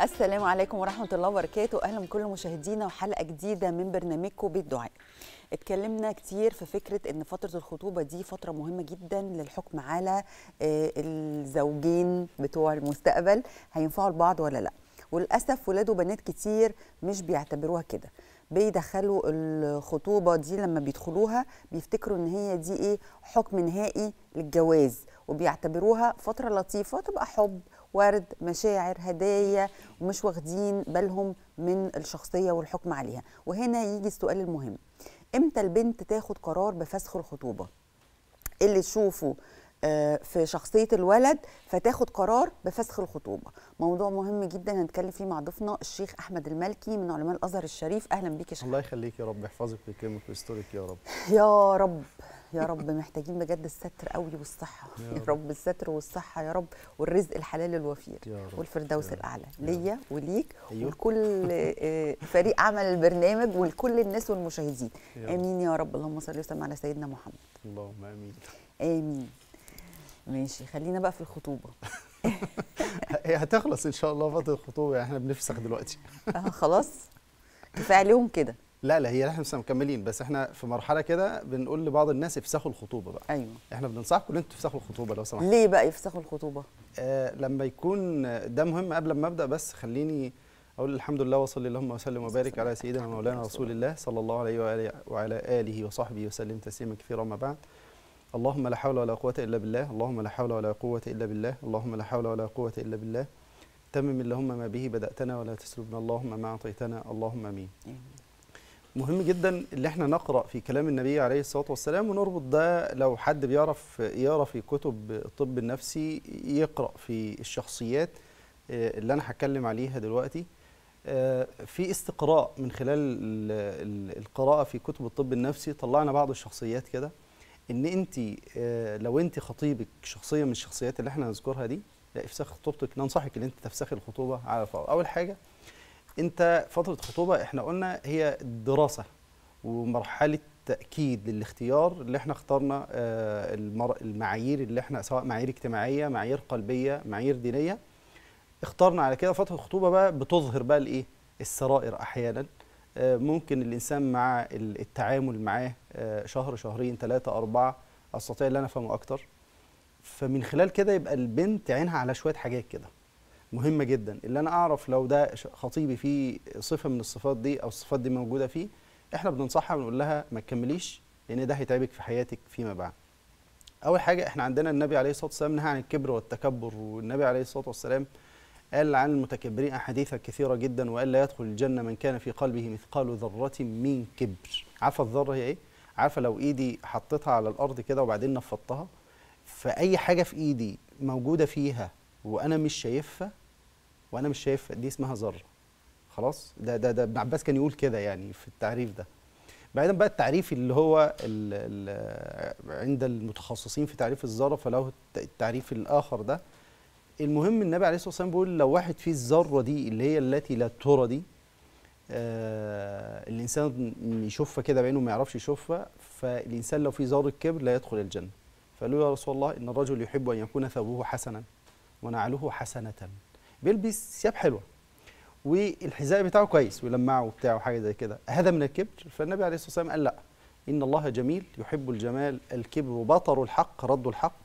السلام عليكم ورحمة الله وبركاته أهلا بكل مشاهدينا وحلقة جديدة من برنامجكم بيت دعاء اتكلمنا كتير في فكرة ان فترة الخطوبة دي فترة مهمة جدا للحكم على آه، الزوجين بتوع المستقبل هينفعوا لبعض ولا لا وللأسف ولاد وبنات كتير مش بيعتبروها كده بيدخلوا الخطوبة دي لما بيدخلوها بيفتكروا ان هي دي ايه حكم نهائي للجواز وبيعتبروها فترة لطيفة تبقى حب ورد مشاعر هدايا ومش واخدين بالهم من الشخصية والحكم عليها وهنا يجي السؤال المهم امتى البنت تاخد قرار بفسخ الخطوبة اللي تشوفه آه، في شخصية الولد فتاخد قرار بفسخ الخطوبة موضوع مهم جدا هنتكلم فيه مع ضيفنا الشيخ أحمد المالكي من علماء الأزهر الشريف أهلا بيك يا شيخ الله يخليك يا رب يحفظك ويكرمك ويسترك يا رب يا رب يا رب محتاجين بجد الستر قوي والصحة يا يا رب. رب الستر والصحة يا رب والرزق الحلال الوفير يا رب والفردوس يا رب. الأعلى يا ليا وليك أيوه. ولكل آه، فريق عمل البرنامج ولكل الناس والمشاهدين يا رب. آمين يا رب اللهم صل وسلم على سيدنا محمد اللهم امين آمين ماشي خلينا بقى في الخطوبة هي هتخلص ان شاء الله فتره الخطوبه يعني احنا بنفسخ دلوقتي آه خلاص كفاية عليهم كده لا لا هي احنا لسه مكملين بس احنا في مرحله كده بنقول لبعض الناس افسخوا الخطوبه بقى أيوه احنا بننصحكم ان انتوا تفسخوا الخطوبه لو سمحتوا ليه بقى يفسخوا الخطوبة آه لما يكون ده مهم قبل ما ابدا بس خليني اقول الحمد لله وصلي اللهم وسلم وبارك على سيدنا مولانا رسول الله صلى الله عليه وآله وعلى اله وصحبه وسلم تسليما كثيرا ما بعد اللهم لا حول ولا قوه الا بالله اللهم لا حول ولا قوه الا بالله اللهم لا حول ولا قوه الا بالله تمم اللهم ما به بداتنا ولا تسلبنا اللهم ما اعطيتنا اللهم امين آمين. مهم جدا اللي احنا نقرا في كلام النبي عليه الصلاه والسلام ونربط ده لو حد بيعرف يقرا في كتب الطب النفسي يقرا في الشخصيات آه، اللي انا هتكلم عليها دلوقتي آه، في استقراء من خلال ال- ال- القراءه في كتب الطب النفسي طلعنا بعض الشخصيات كده ان انت آه، لو انت خطيبك شخصيه من الشخصيات اللي احنا هنذكرها دي لا افسخ خطوبتك ننصحك ان انت تفسخي الخطوبه على فور اول حاجه انت فتره خطوبه احنا قلنا هي دراسه ومرحله تاكيد للاختيار اللي احنا اخترنا آه، المر- المعايير اللي احنا سواء معايير اجتماعيه معايير قلبيه معايير دينيه اخترنا على كده فتره الخطوبه بقى بتظهر بقى الايه السرائر احيانا آه، ممكن الانسان مع ال- التعامل معاه آه، شهر شهرين ثلاثه اربعه استطيع ان انا افهمه اكتر فمن خلال كده يبقى البنت عينها على شويه حاجات كده مهمه جدا اللي انا اعرف لو ده ش- خطيبي فيه صفه من الصفات دي او الصفات دي موجوده فيه احنا بننصحها بنقول لها ما تكمليش لان ده هيتعبك في حياتك فيما بعد اول حاجه احنا عندنا النبي عليه الصلاه والسلام نهى عن الكبر والتكبر والنبي عليه الصلاه والسلام قال عن المتكبرين احاديث كثيره جدا وقال لا يدخل الجنه من كان في قلبه مثقال ذره من كبر عارفه الذره هي ايه عارفه لو ايدي حطيتها على الارض كده وبعدين نفضتها فاي حاجه في ايدي موجوده فيها وانا مش شايفها وانا مش شايفها دي اسمها ذره خلاص ده ده ده ابن عباس كان يقول كده يعني في التعريف ده بعيدا بقى التعريف اللي هو ال ال عند المتخصصين في تعريف الذره فله الت- التعريف الاخر ده المهم النبي عليه الصلاه والسلام بيقول لو واحد فيه الذره دي اللي هي التي لا ترى دي آه الانسان يشوفها كده بعينه ما يعرفش يشوفها فالانسان لو فيه ذره كبر لا يدخل الجنه فقالوا يا رسول الله ان الرجل يحب ان يكون ثوبه حسنا ونعله حسنه بيلبس ثياب حلوه والحذاء بتاعه كويس ويلمعه وبتاعه حاجه زي كده هذا من الكبر فالنبي عليه الصلاه والسلام قال لا ان الله جميل يحب الجمال الكبر بطر الحق رد الحق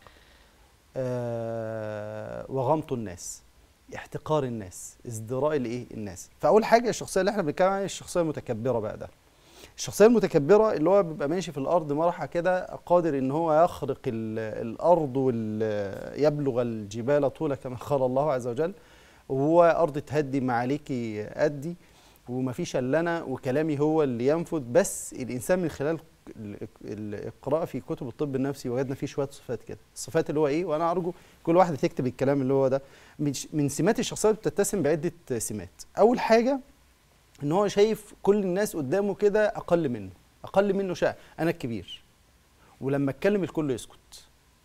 آه وغمط الناس احتقار الناس ازدراء الايه الناس فاول حاجه الشخصيه اللي احنا بنتكلم عليها الشخصيه المتكبره بقى ده الشخصيه المتكبره اللي هو بيبقى ماشي في الارض مرحه كده قادر ان هو يخرق ال- الارض ويبلغ الجبال طولا كما قال الله عز وجل وهو ارض تهدي ما عليكي ادي ومفيش الا انا وكلامي هو اللي ينفذ بس الانسان من خلال ال- ال- القراءه في كتب الطب النفسي وجدنا فيه شويه صفات كده الصفات اللي هو ايه وانا ارجو كل واحده تكتب الكلام اللي هو ده من ش- من سمات الشخصيه بتتسم بعده سمات اول حاجه ان هو شايف كل الناس قدامه كده اقل منه اقل منه شيء انا الكبير ولما اتكلم الكل يسكت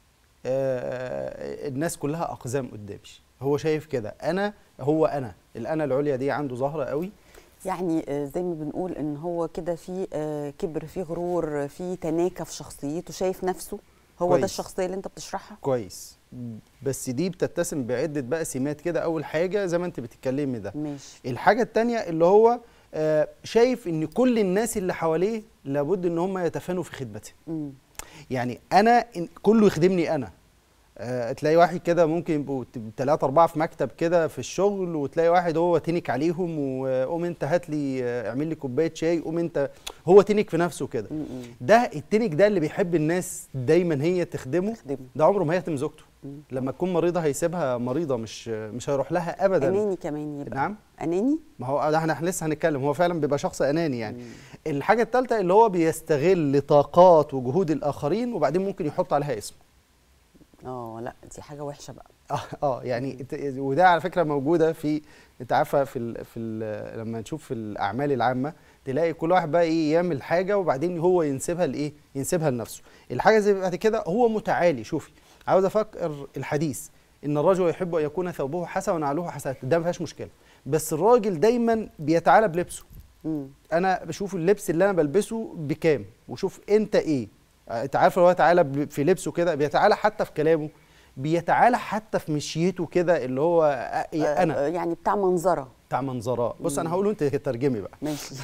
آه الناس كلها اقزام قدامي هو شايف كده انا هو انا الانا العليا دي عنده ظاهره قوي يعني آه، زي ما بنقول ان هو كده في آه، كبر في غرور في تناكه في شخصيته شايف نفسه هو ده كويس. الشخصيه اللي انت بتشرحها كويس بس دي بتتسم بعده بقى سمات كده اول حاجه زي ما انت بتتكلمي ده ماشي الحاجه التانية اللي هو آه، شايف ان كل الناس اللي حواليه لابد ان هم يتفانوا في خدمته مم. يعني انا إن- كله يخدمني انا آه، تلاقي واحد كده ممكن يبقوا ثلاثة أربعة في مكتب كده في الشغل وتلاقي واحد هو تنك عليهم وقوم أنت هات لي آه، اعمل لي كوباية شاي قوم أنت هو تنك في نفسه كده مم. ده التنك ده اللي بيحب الناس دايما هي تخدمه تخدمه. ده عمره ما هيخدم زوجته مم. لما تكون مريضة هيسيبها مريضة مش مش هيروح لها أبدا اناني كمان يبقى نعم اناني ما هو ده احنا لسه هنتكلم هو فعلا بيبقى شخص اناني يعني الحاجه الثالثه اللي هو بيستغل طاقات وجهود الاخرين وبعدين ممكن يحط عليها اسمه اه لا دي حاجه وحشه بقى اه اه يعني ت- وده على فكره موجوده في انت عارفه في ال في ال لما نشوف في الاعمال العامه تلاقي كل واحد بقى ايه يعمل حاجه وبعدين هو ينسبها لايه ينسبها لنفسه الحاجه زي بعد كده هو متعالي شوفي عاوز افكر الحديث ان الرجل يحب ان يكون ثوبه حسن ونعله حسن ده ما فيهاش مشكله بس الراجل دايما بيتعالى بلبسه مم. انا بشوف اللبس اللي انا بلبسه بكام وشوف انت ايه آه، انت عارف هو تعالى ب- في لبسه كده بيتعالى حتى في كلامه بيتعالى حتى في مشيته كده اللي هو آه، آه، انا آه، يعني بتاع منظره بتاع منظرات بص انا هقوله انت ترجمي بقى ماشي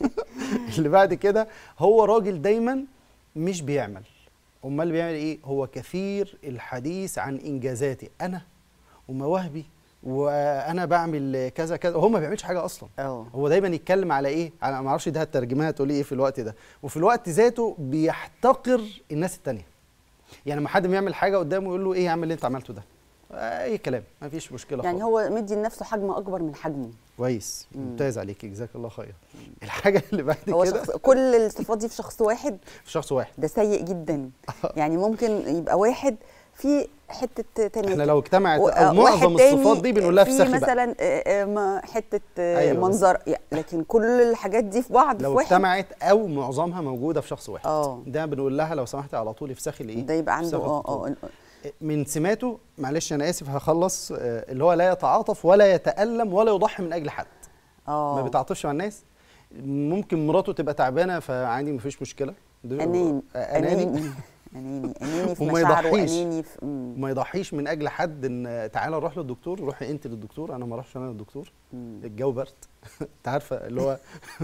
اللي بعد كده هو راجل دايما مش بيعمل امال بيعمل ايه هو كثير الحديث عن انجازاتي انا ومواهبي وانا بعمل كذا كذا وهو ما بيعملش حاجه اصلا اه هو دايما يتكلم على ايه على ما اعرفش ده هترجمها تقولي ايه في الوقت ده وفي الوقت ذاته بيحتقر الناس التانية يعني لما حد بيعمل حاجه قدامه يقول له ايه يا عم اللي انت عملته ده اي كلام ما فيش مشكله يعني خالص. هو مدي لنفسه حجم اكبر من حجمه كويس ممتاز عليك جزاك الله خير الحاجه اللي بعد هو كده شخص كل الصفات دي في شخص واحد في شخص واحد ده سيء جدا يعني ممكن يبقى واحد في حته تانية احنا لو اجتمعت و- او واحد معظم تاني الصفات دي بنقول لها في في سخي بقى مثلا آه، آه، ما- حته آه، أيوة بس. منظر يعني لكن كل الحاجات دي في بعض في لو واحد اجتمعت او معظمها موجوده في شخص واحد اه ده بنقول لها لو سمحتي على طول افسخي الايه ده يبقى عنده افسخي اه الخطوبة. اه من سماته معلش انا اسف هخلص آه، اللي هو لا يتعاطف ولا يتألم ولا يضحي من اجل حد ما اه بيتعاطفش مع الناس ممكن مراته تبقى تعبانه فعادي مفيش مشكله ده- اناني آه، اناني اناني اناني اناني في وما مشاعره يضحيش. واناني في مم. ما يضحيش من اجل حد ان تعالى نروح للدكتور روحي انت للدكتور انا ما اروحش انا للدكتور مم. الجو برد انت عارفه اللي هو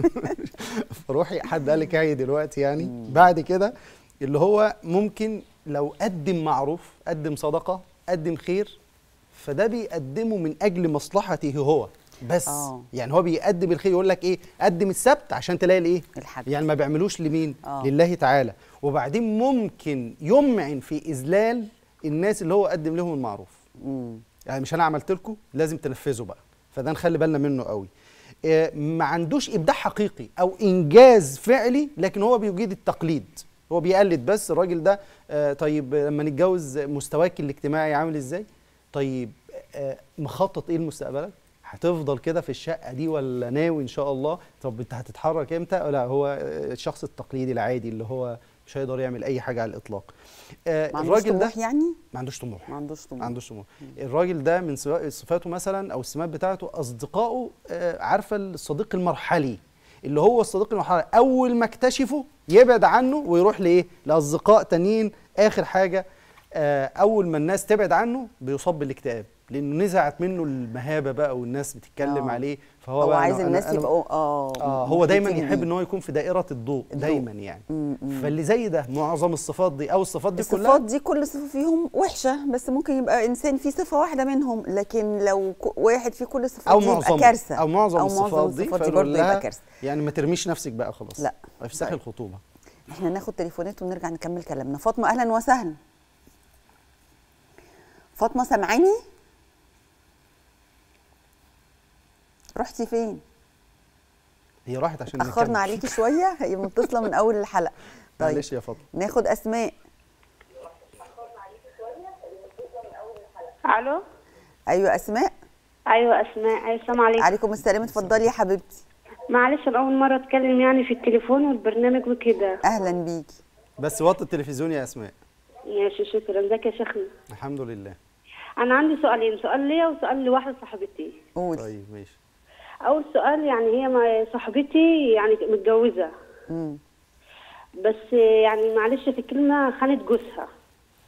روحي حد قال لك عادي دلوقتي يعني بعد كده اللي هو ممكن لو قدم معروف قدم صدقه قدم خير فده بيقدمه من اجل مصلحته هو بس آه. يعني هو بيقدم الخير يقول لك ايه قدم السبت عشان تلاقي الايه الحج يعني ما بيعملوش لمين آه. لله تعالى وبعدين ممكن يمعن في اذلال الناس اللي هو قدم لهم المعروف مم. يعني مش انا عملت لكم لازم تنفذوا بقى فده نخلي بالنا منه قوي آه، ما عندوش ابداع حقيقي او انجاز فعلي لكن هو بيجيد التقليد هو بيقلد بس الراجل ده آه، طيب لما نتجوز مستواك الاجتماعي عامل ازاي طيب آه، مخطط ايه لمستقبلك هتفضل كده في الشقه دي ولا ناوي ان شاء الله طب انت هتتحرك امتى لا هو آه، الشخص التقليدي العادي اللي هو مش هيقدر يعمل اي حاجه على الاطلاق آه، ما عندوش الراجل ده طموح يعني ما عندوش طموح ما عندوش طموح ما عندوش طموح الراجل ده من سوا- صفاته مثلا او السمات بتاعته اصدقائه آه، عارفه الصديق المرحلي اللي هو الصديق المرحلي اول ما اكتشفه يبعد عنه ويروح لايه لاصدقاء تانيين اخر حاجه آه، اول ما الناس تبعد عنه بيصاب بالاكتئاب لانه نزعت منه المهابه بقى والناس بتتكلم آه. عليه فهو هو بقى عايز أنا- الناس أنا- أنا- يبقوا اه اه هو دايما محيطين يحب بيه. ان هو يكون في دائره الضوء الضوء. دايما يعني مم، مم. فاللي زي ده معظم الصفات دي او الصفات دي كلها الصفات دي كل صفة فيهم وحشة بس ممكن يبقى إنسان فيه صفة واحدة منهم لكن لو ك- واحد فيه كل الصفات او دي يبقى معظم كارثة او معظم أو الصفات معظم دي الصفات دي فنقول برضه لها يبقى كارثة يعني ما ترميش نفسك بقى خلاص لا. افسخي طيب. الخطوبه احنا ناخد تليفونات ونرجع نكمل كلامنا فاطمة أهلا وسهلا فاطمة سامعاني رحتي فين هي راحت عشان أخرنا نكمل. عليكي شوية هي متصلة من أول الحلقة طيب معلش يا فاطمه ناخد أسماء الو أيوة أسماء ايوه اسماء ايوه السلام عليكم عليكم السلام اتفضلي يا حبيبتي معلش انا اول مره اتكلم يعني في التليفون والبرنامج وكده أهلا بيكي بس وطي التلفزيون يا اسماء ماشي شكرا ازيك يا شيخنا الحمد لله انا عندي سؤالين سؤال ليا وسؤال لواحده صاحبتي قولي طيب ماشي اول سؤال يعني هي ما- صاحبتي يعني متجوزه مم. بس يعني معلش في الكلمه خانت جوزها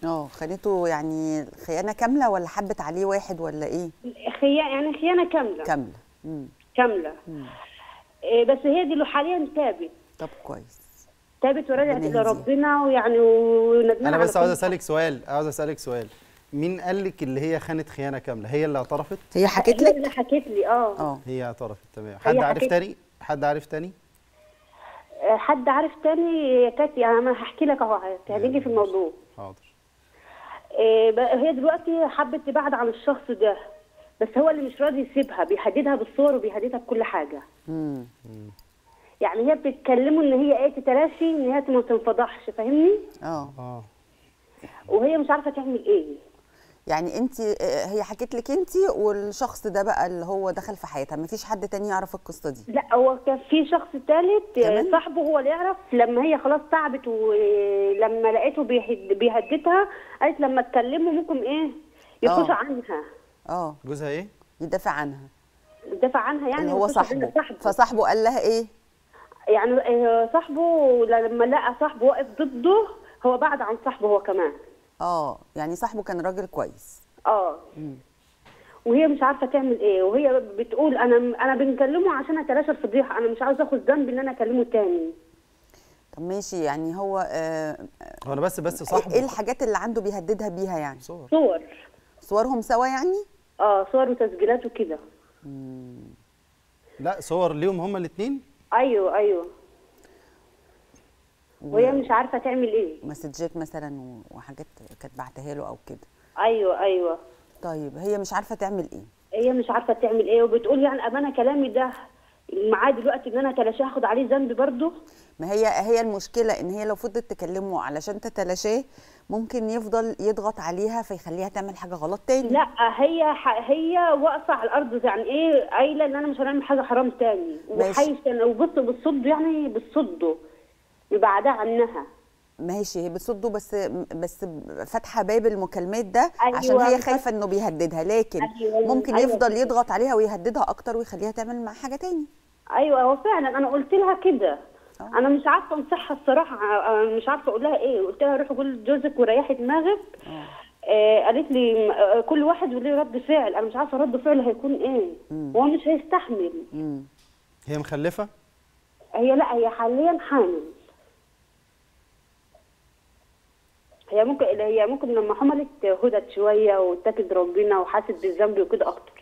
اه خانته يعني خيانه كامله ولا حبت عليه واحد ولا ايه خيانه يعني خيانه كامله كامله مم. كامله إيه بس هي دي اللي حاليا تابت طب كويس تابت ورجعت ربنا الى يهديها. ربنا ويعني وندمان انا على بس عاوز كل اسالك سؤال عاوز اسالك سؤال مين قال لك اللي هي خانت خيانه كامله هي اللي اعترفت هي حكت هي لك اللي حكت لي اه اه هي اعترفت تمام حد عارف حكت- تاني حد عارف تاني آه، حد عارف تاني كانت يعني انا هحكي لك اهو هتهديني في الموضوع حاضر إيه بقى هي دلوقتي حبت تبعد عن الشخص ده بس هو اللي مش راضي يسيبها بيهددها بالصور وبيهددها بكل حاجه مم. يعني هي بتتكلموا ان هي ايه تتلاشي ان هي ما تنفضحش فاهمني اه اه وهي مش عارفه تعمل ايه يعني انت هي حكت لك انت والشخص ده بقى اللي هو دخل في حياتها مفيش حد تاني يعرف القصه دي لا هو كان في شخص ثالث كمان؟ صاحبه هو اللي يعرف لما هي خلاص تعبت ولما لقيته بيهد- بيهددها قالت لما تكلمه ممكن ايه يخش آه. عنها اه جوزها ايه يدافع عنها يدافع عنها يعني اللي هو ويخش عنها صاحبه صاحبه فصاحبه قال لها ايه يعني آه، صاحبه لما لقى صاحبه واقف ضده هو بعد عن صاحبه هو كمان اه يعني صاحبه كان راجل كويس اه وهي مش عارفه تعمل ايه وهي بتقول انا انا بنكلمه عشان اتلاشى الفضيحه انا مش عاوزه اخد ذنب ان انا اكلمه تاني طب ماشي يعني هو آه هو انا بس بس ايه صاحبه الحاجات اللي عنده بيهددها بيها يعني صور صور صورهم سوا يعني اه صور وتسجيلات وكده لا صور ليهم هما الاثنين ايوه ايوه وهي مش عارفه تعمل ايه مسجات مثلا و- وحاجات كانت بعتها له او كده ايوه ايوه طيب هي مش عارفه تعمل ايه هي مش عارفه تعمل ايه وبتقول يعني امانه كلامي ده معاه دلوقتي ان انا اتلاشاه ااخد عليه ذنب برضه ما هي هي المشكله ان هي لو فضلت تكلمه علشان تتلاشاه ممكن يفضل يضغط عليها فيخليها تعمل حاجه غلط تاني لا هي ح... هي واقفه على الارض يعني ايه قايله ان انا مش هنعمل حاجه حرام تاني ماشي. وحيش وبص بتصده يعني بتصده بعدها عنها ماشي هي بتصده بس بس فاتحه باب المكالمات ده أيوة، عشان هي بس- خايفه انه بيهددها لكن أيوة، ممكن أيوة يفضل كده. يضغط عليها ويهددها اكتر ويخليها تعمل مع حاجه تاني ايوه هو فعلا انا قلت لها كده آه. انا مش عارفه انصحها الصراحه أنا مش عارفه اقول لها ايه قلت لها روحي قولي لجوزك وريحي دماغك آه قالت لي م- آه، كل واحد وليه رد فعل انا مش عارفه رد فعله هيكون ايه هو مش هيستحمل امم هي مخلفه هي لا هي حاليا حامل هي ممكن هي ممكن لما حملت هدت شويه واتكت ربنا وحست بالذنب وكده اكتر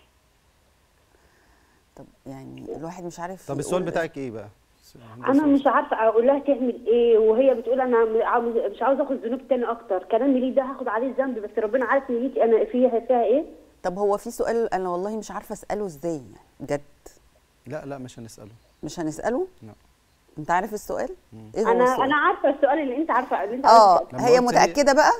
طب يعني الواحد مش عارف طب السؤال يقول- بتاعك ايه بقى انا مش عارفه اقول لها تعمل ايه وهي بتقول انا م- عاوز- مش عاوزه اخد ذنوب تاني اكتر كلامي ليه ده هاخد عليه ذنب بس ربنا عارف نيتي انا فيها فيها ايه طب هو في سؤال انا والله مش عارفه اساله ازاي يعني بجد لا لا مش هنساله مش هنساله لا انت عارف السؤال ايه هو انا السؤال انا عارفه السؤال اللي انت عارفه اللي انت اه عارفه لما هي قلت لي- متاكده بقى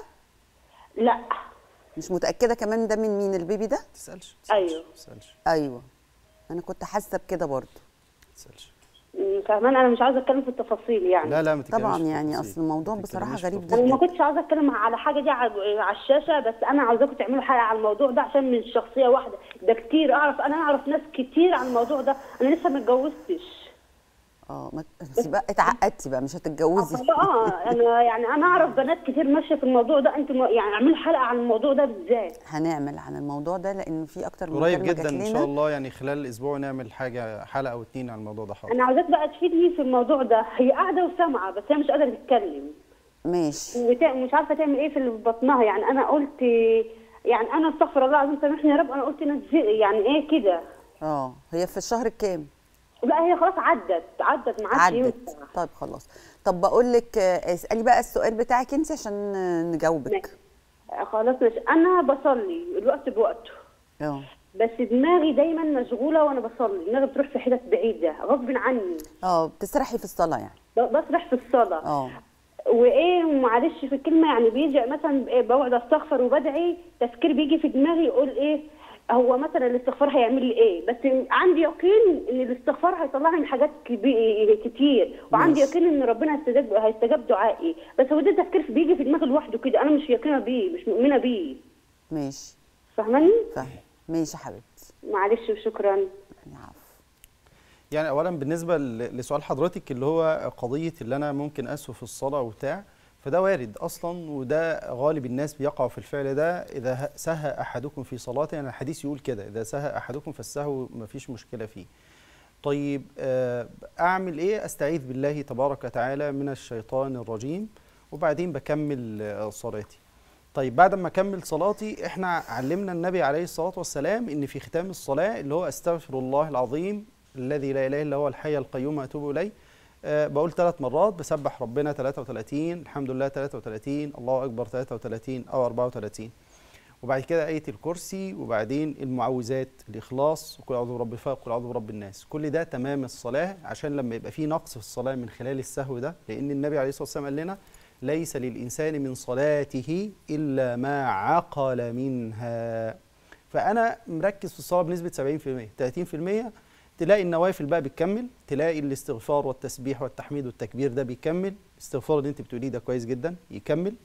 لا مش متاكده كمان ده من مين البيبي ده تسالش أيوه. تسالش ايوه انا كنت حاسه بكده برضه تسالش م، فاهمان انا مش عاوزه اتكلم في التفاصيل يعني لا لا ما تتكلمش طبعا في يعني التفاصيل. اصل الموضوع ما بصراحه تتكلميش في غريب التفاصيل. انا ما جدا كنتش عاوزه اتكلم على حاجه دي على على الشاشه بس انا عاوزاكم تعملوا حلقه على الموضوع ده عشان من شخصيه واحده ده كتير اعرف انا اعرف ناس كتير عن الموضوع ده انا لسه ما اتجوزتش اه ما انت بقى اتعقدتي بقى مش هتتجوزي اه انا يعني انا اعرف بنات كتير ماشيه في الموضوع ده انت م- يعني اعملوا حلقه عن الموضوع ده بالذات هنعمل عن الموضوع ده لان في اكتر من قريب مكالمة جدا جات ان لنا. شاء الله يعني خلال الاسبوع نعمل حاجه حلقه او اتنين عن الموضوع ده حاضر انا عاوزاك بقى تفيدني في الموضوع ده هي قاعده وسامعه بس هي مش قادره تتكلم ماشي وت- مش عارفه تعمل ايه في اللي في بطنها يعني انا قلت يعني انا استغفر الله العظيم سامحني يا رب انا قلت نزل يعني ايه كده اه هي في الشهر الكام لا هي خلاص عدت عدت ما عادش عدت ينفع طيب خلاص طب بقول لك آه، اسالي بقى السؤال بتاعك انت عشان آه، نجاوبك ماشي. خلاص ماشي انا بصلي الوقت بوقته اه بس دماغي دايما مشغوله وانا بصلي دماغي بتروح في حتت بعيده غصب عني اه بتسرحي في الصلاه يعني ب- بسرح في الصلاه اه وايه معلش في الكلمه يعني بيجي مثلا إيه بقعد استغفر وبدعي تفكير بيجي في دماغي يقول ايه هو مثلا الاستغفار هيعمل لي ايه بس عندي يقين ان الاستغفار هيطلع لي من حاجات كبي- كتير وعندي ماشي. يقين ان ربنا هيستجاب هيستجاب دعائي بس هو ده تفكير بيجي في دماغي لوحده كده انا مش يقينه بيه مش مؤمنه بيه ماشي فاهماني فاهم ماشي يا حبيبتي معلش وشكرا العفو يعني اولا بالنسبه ل- لسؤال حضرتك اللي هو قضيه اللي انا ممكن اسهو في الصلاه وبتاع فده وارد اصلا وده غالب الناس بيقعوا في الفعل ده اذا ه- سهى احدكم في صلاته يعني الحديث يقول كده اذا سهى احدكم فالسهو مفيش مشكله فيه طيب آه، اعمل ايه استعيذ بالله تبارك وتعالى من الشيطان الرجيم وبعدين بكمل آه، صلاتي طيب بعد ما اكمل صلاتي احنا علمنا النبي عليه الصلاه والسلام ان في ختام الصلاه اللي هو استغفر الله العظيم الذي لا اله الا هو الحي القيوم اتوب اليه أه بقول ثلاث مرات بسبح ربنا 33 الحمد لله 33 الله اكبر 33 او 34 وبعد كده آية الكرسي وبعدين المعوذات الإخلاص وقل أعوذ برب الفلق وقل أعوذ برب الناس كل ده تمام الصلاة عشان لما يبقى في نقص في الصلاة من خلال السهو ده لأن النبي عليه الصلاة والسلام قال لنا ليس للإنسان من صلاته إلا ما عقل منها فأنا مركز في الصلاة بنسبة 70% 30% تلاقي النوافل بقى بتكمل تلاقي الاستغفار والتسبيح والتحميد والتكبير ده بيكمل الاستغفار اللي انت بتقوليه ده كويس جدا يكمل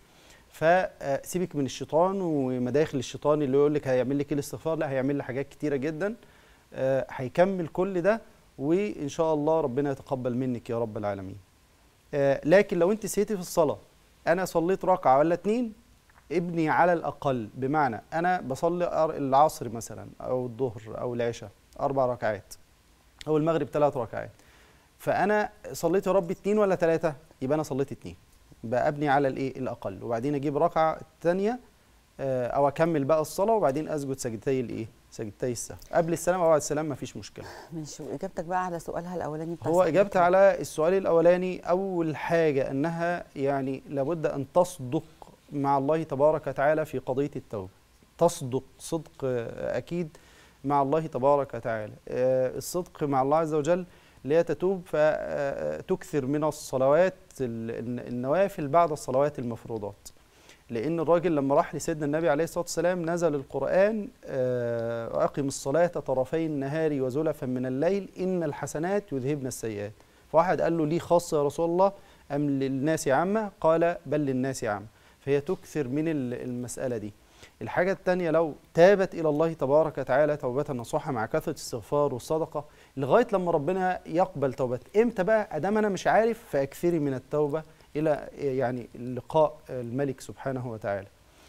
فسيبك من الشيطان ومداخل الشيطان اللي يقول لك هيعمل لك ايه الاستغفار لا هيعمل لي حاجات كتيره جدا آه، هيكمل كل ده وان شاء الله ربنا يتقبل منك يا رب العالمين آه، لكن لو انت سيتي في الصلاه انا صليت ركعه ولا اتنين ابني على الاقل بمعنى انا بصلي أر- العصر مثلا او الظهر او العشاء اربع ركعات او المغرب ثلاث ركعات فانا صليت يا رب اتنين ولا ثلاثه يبقى انا صليت اتنين بقى ابني على الايه الاقل وبعدين اجيب ركعه الثانيه او اكمل بقى الصلاه وبعدين اسجد سجدتي الايه سجدتي السهو قبل السلام او بعد السلام مفيش مشكله ماشي واجابتك بقى على سؤالها الاولاني بتاع هو صاحبتك. اجابتي على السؤال الاولاني اول حاجه انها يعني لابد ان تصدق مع الله تبارك وتعالى في قضيه التوبه تصدق صدق آه، اكيد مع الله تبارك وتعالى آه، الصدق مع الله عز وجل اللي هي تتوب فتكثر من الصلوات ال- الن- النوافل بعد الصلوات المفروضات لان الراجل لما راح لسيدنا النبي عليه الصلاه والسلام نزل القران آه، واقم الصلاه طرفي النهار وزلفا من الليل ان الحسنات يذهبن السيئات فواحد قال له ليه خاص يا رسول الله ام للناس عامه قال بل للناس عامه فهي تكثر من ال- المساله دي الحاجة التانية لو تابت إلى الله تبارك وتعالى توبة نصوحة مع كثرة الاستغفار والصدقة لغاية لما ربنا يقبل توبتك إمتى بقى أدام أنا مش عارف فأكثري من التوبة إلى يعني لقاء الملك سبحانه وتعالى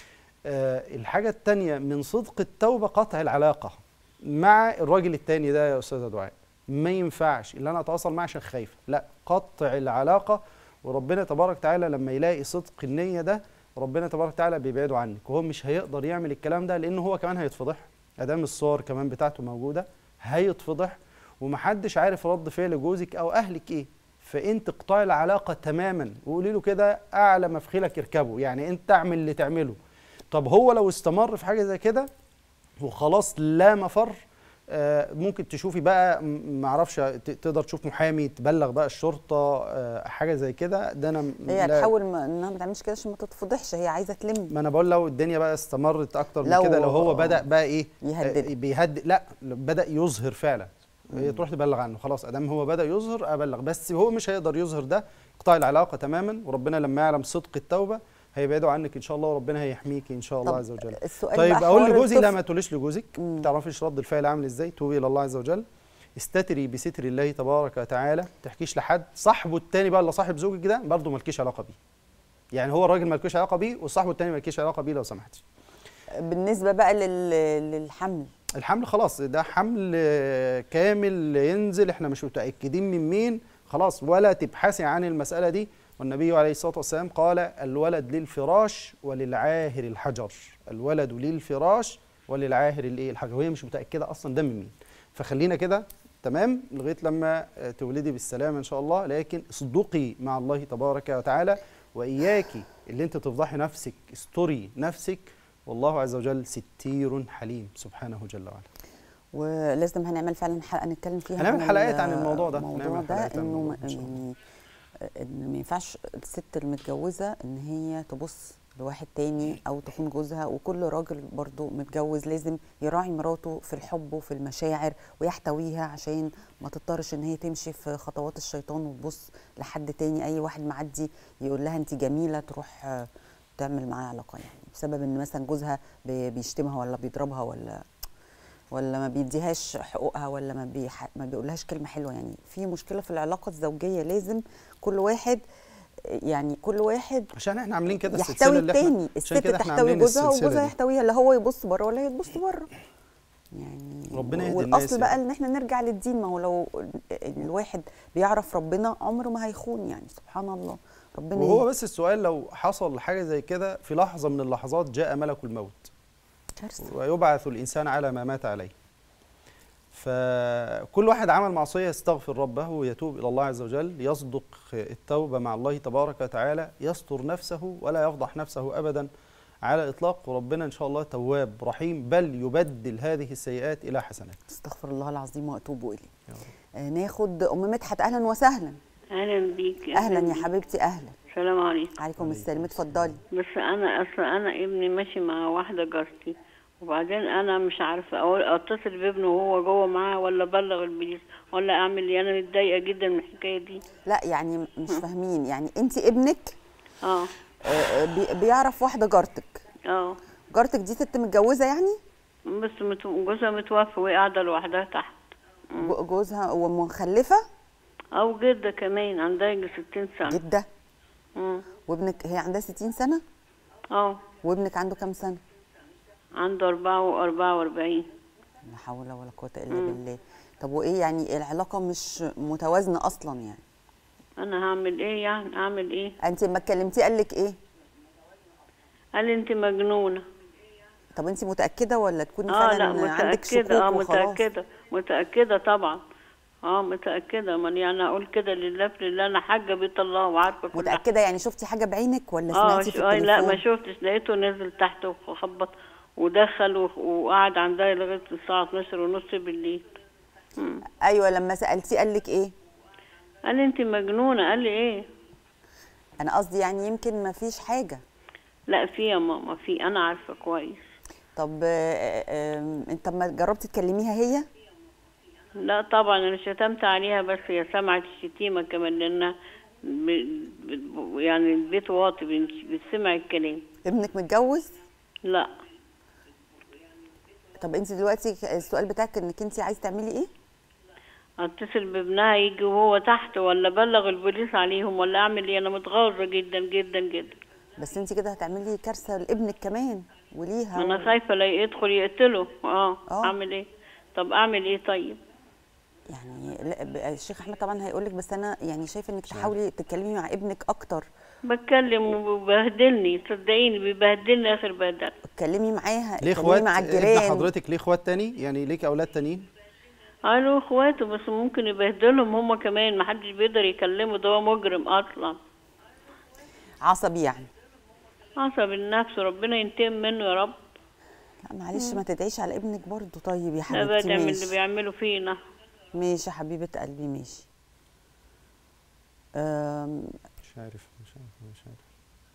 آه، الحاجة التانية من صدق التوبة قطع العلاقة مع الراجل التاني ده يا أستاذة دعاء ما ينفعش اللي أنا أتواصل معاه عشان خايفة لا قطع العلاقة وربنا تبارك وتعالى لما يلاقي صدق النية ده ربنا تبارك وتعالى بيبعده عنك وهو مش هيقدر يعمل الكلام ده لأنه هو كمان هيتفضح أدام الصور كمان بتاعته موجودة هيتفضح ومحدش عارف رد فعل جوزك أو أهلك إيه فانت اقطعي العلاقه تماما وقولي له كده اعلى مفخلك اركبه يعني انت اعمل اللي تعمله طب هو لو استمر في حاجه زي كده وخلاص لا مفر آه، ممكن تشوفي بقى م- معرفش ت- تقدر تشوف محامي تبلغ بقى الشرطه آه، حاجه زي كده ده انا م- هي لا- تحاول ما انها ما تعملش كده عشان ما تتفضحش هي عايزه تلم ما انا بقول لو الدنيا بقى استمرت اكتر من لو- كده لو هو بدا بقى ايه يهدد. آه، بيهدد لا بدا يظهر فعلا هي تروح تبلغ عنه خلاص ادام هو بدا يظهر ابلغ بس هو مش هيقدر يظهر ده اقطع العلاقه تماما وربنا لما يعلم صدق التوبه هيبعدوا عنك ان شاء الله وربنا هيحميك ان شاء الله طب عز وجل السؤال طيب بقى اقول حوار لجوزي لا الطفل. ما تقوليش لجوزك مم. ما تعرفيش رد الفعل عامل ازاي توبي الى الله عز وجل استتري بستر الله تبارك وتعالى تحكيش لحد صاحبه التاني بقى اللي صاحب زوجك ده برضه مالكيش علاقه بيه يعني هو الراجل مالكيش علاقه بيه وصاحبه التاني مالكيش علاقه بيه لو سمحتي بالنسبه بقى لل... للحمل الحمل خلاص ده حمل آه، كامل ينزل احنا مش متاكدين من مين خلاص ولا تبحثي عن المساله دي والنبي عليه الصلاه والسلام قال الولد للفراش وللعاهر الحجر الولد للفراش وللعاهر الايه الحجر وهي مش متاكده اصلا ده من مين فخلينا كده تمام لغايه لما آه، تولدي بالسلامه ان شاء الله لكن اصدقي مع الله تبارك وتعالى واياكي اللي انت تفضحي نفسك استري نفسك والله عز وجل ستير حليم سبحانه جل وعلا ولازم هنعمل فعلا حلقه نتكلم فيها هنعمل عن حلقات ال- عن الموضوع ده. الموضوع هنعمل ده حلقات عن انه الموضوع ما- إن شاء الله. يعني ان ما ينفعش الست المتجوزه ان هي تبص لواحد تاني او تخون جوزها وكل راجل برضو متجوز لازم يراعي مراته في الحب وفي المشاعر ويحتويها عشان ما تضطرش ان هي تمشي في خطوات الشيطان وتبص لحد تاني اي واحد معدي يقول لها انت جميله تروح آه، تعمل معاه علاقه يعني بسبب ان مثلا جوزها بي- بيشتمها ولا بيضربها ولا ولا ما بيديهاش حقوقها ولا ما بيح... ما بيقولهاش كلمه حلوه يعني في مشكله في العلاقه الزوجيه لازم كل واحد يعني كل واحد عشان احنا عاملين كده يحتوي السلسله اللي احنا التاني عشان الست كده احنا تحتوي عاملين جوزها السلسلة وجوزها دي. يحتويها لا هو يبص بره ولا هي تبص بره يعني ربنا يهدي والاصل الناس بقى يعني. ان احنا نرجع للدين ما هو لو الواحد بيعرف ربنا عمره ما هيخون يعني سبحان الله ربنا وهو يهدي. بس السؤال لو حصل حاجه زي كده في لحظه من اللحظات جاء ملك الموت كارثه ويبعث الانسان على ما مات عليه فكل واحد عمل معصيه يستغفر ربه ويتوب الى الله عز وجل يصدق التوبه مع الله تبارك وتعالى يستر نفسه ولا يفضح نفسه ابدا على اطلاق وربنا ان شاء الله تواب رحيم بل يبدل هذه السيئات الى حسنات استغفر الله العظيم واتوب اليه يا رب. آه ناخد ام مدحت اهلا وسهلا اهلا بيك اهلا يا بيك. حبيبتي اهلا السلام عليكم عليكم السلام اتفضلي بس انا اصلا انا ابني ماشي مع واحده جارتي وبعدين انا مش عارفه اقول اتصل بابنه وهو جوه معاه ولا ابلغ البوليس ولا اعمل ايه انا متضايقه جدا من الحكايه دي لا يعني مش فاهمين يعني انت ابنك اه آه، آه، بي- بيعرف واحده جارتك اه جارتك دي ست متجوزه يعني بس مت- جوزها متوفى وهي قاعده لوحدها تحت جو- جوزها ومخلفه او جده كمان عندها يجي 60 سنه جده مم. وابنك هي عندها 60 سنه اه وابنك عنده كام سنه عنده أربعة وأربعة وأربعين لا حول ولا قوه الا بالله طب وايه يعني العلاقه مش متوازنه اصلا يعني أنا هعمل إيه يعني أعمل إيه انت لما اتكلمتيه قال لك ايه قال لي أنت مجنونة طب انت متاكده ولا تكوني اه فعلا لا عندك شكوك متأكدة اه وخلاص متأكدة متأكدة طبعا اه متأكدة من يعني اقول كده لله في لله انا حاجة بيت الله وعارفة كل حاجة. متاكده يعني شفتي حاجه بعينك ولا اه سمعتي في شو- آه، التليفون لا ما شفتش لقيته نزل تحت وخبط ودخل و- وقعد عندها لغاية الساعة 12 ونص بالليل مم. ايوه لما سالتيه قال لك ايه قال لي انت مجنونة قال لي ايه انا قصدي يعني يمكن ما فيش حاجه لا في يا ماما في انا عارفة كويس طب آه، آه، انت ما جربتي تكلميها هي لا طبعا انا شتمت عليها بس هي سمعت الشتيمة كمان لانها ب... ب... يعني البيت واطي بنش- بتسمع الكلام ابنك متجوز لا طب انت دلوقتي السؤال بتاعك انك انت عايز تعملي ايه اتصل بابنها يجي وهو تحت ولا بلغ البوليس عليهم ولا اعمل ايه انا متغاظه جدا جدا جدا بس انت كده هتعملي كارثه لابنك كمان وليها ما انا خايفه لا يدخل يقتله اه آه. اعمل ايه طب اعمل ايه طيب يعني لا ب- الشيخ احمد طبعا هيقول لك بس انا يعني شايفه انك تحاولي تتكلمي مع ابنك اكتر بتكلم وبهدلني صدقيني بيبهدلني اخر بهدل اتكلمي معاها ليه اتكلمي اخوات مع ابن الجيران حضرتك ليه اخوات تاني يعني ليك اولاد تانيين قالوا اخواته بس ممكن يبهدلهم هما كمان محدش بيقدر يكلمه ده هو مجرم اصلا عصبي يعني عصب النفس ربنا ينتقم منه يا رب لا معلش ما تدعيش على ابنك برضو طيب يا لا بقى حبيبتي تعمل اللي ماشي بيعملوا فينا ماشي يا حبيبه قلبي ماشي أم، مش عارف مش عارف مش عارف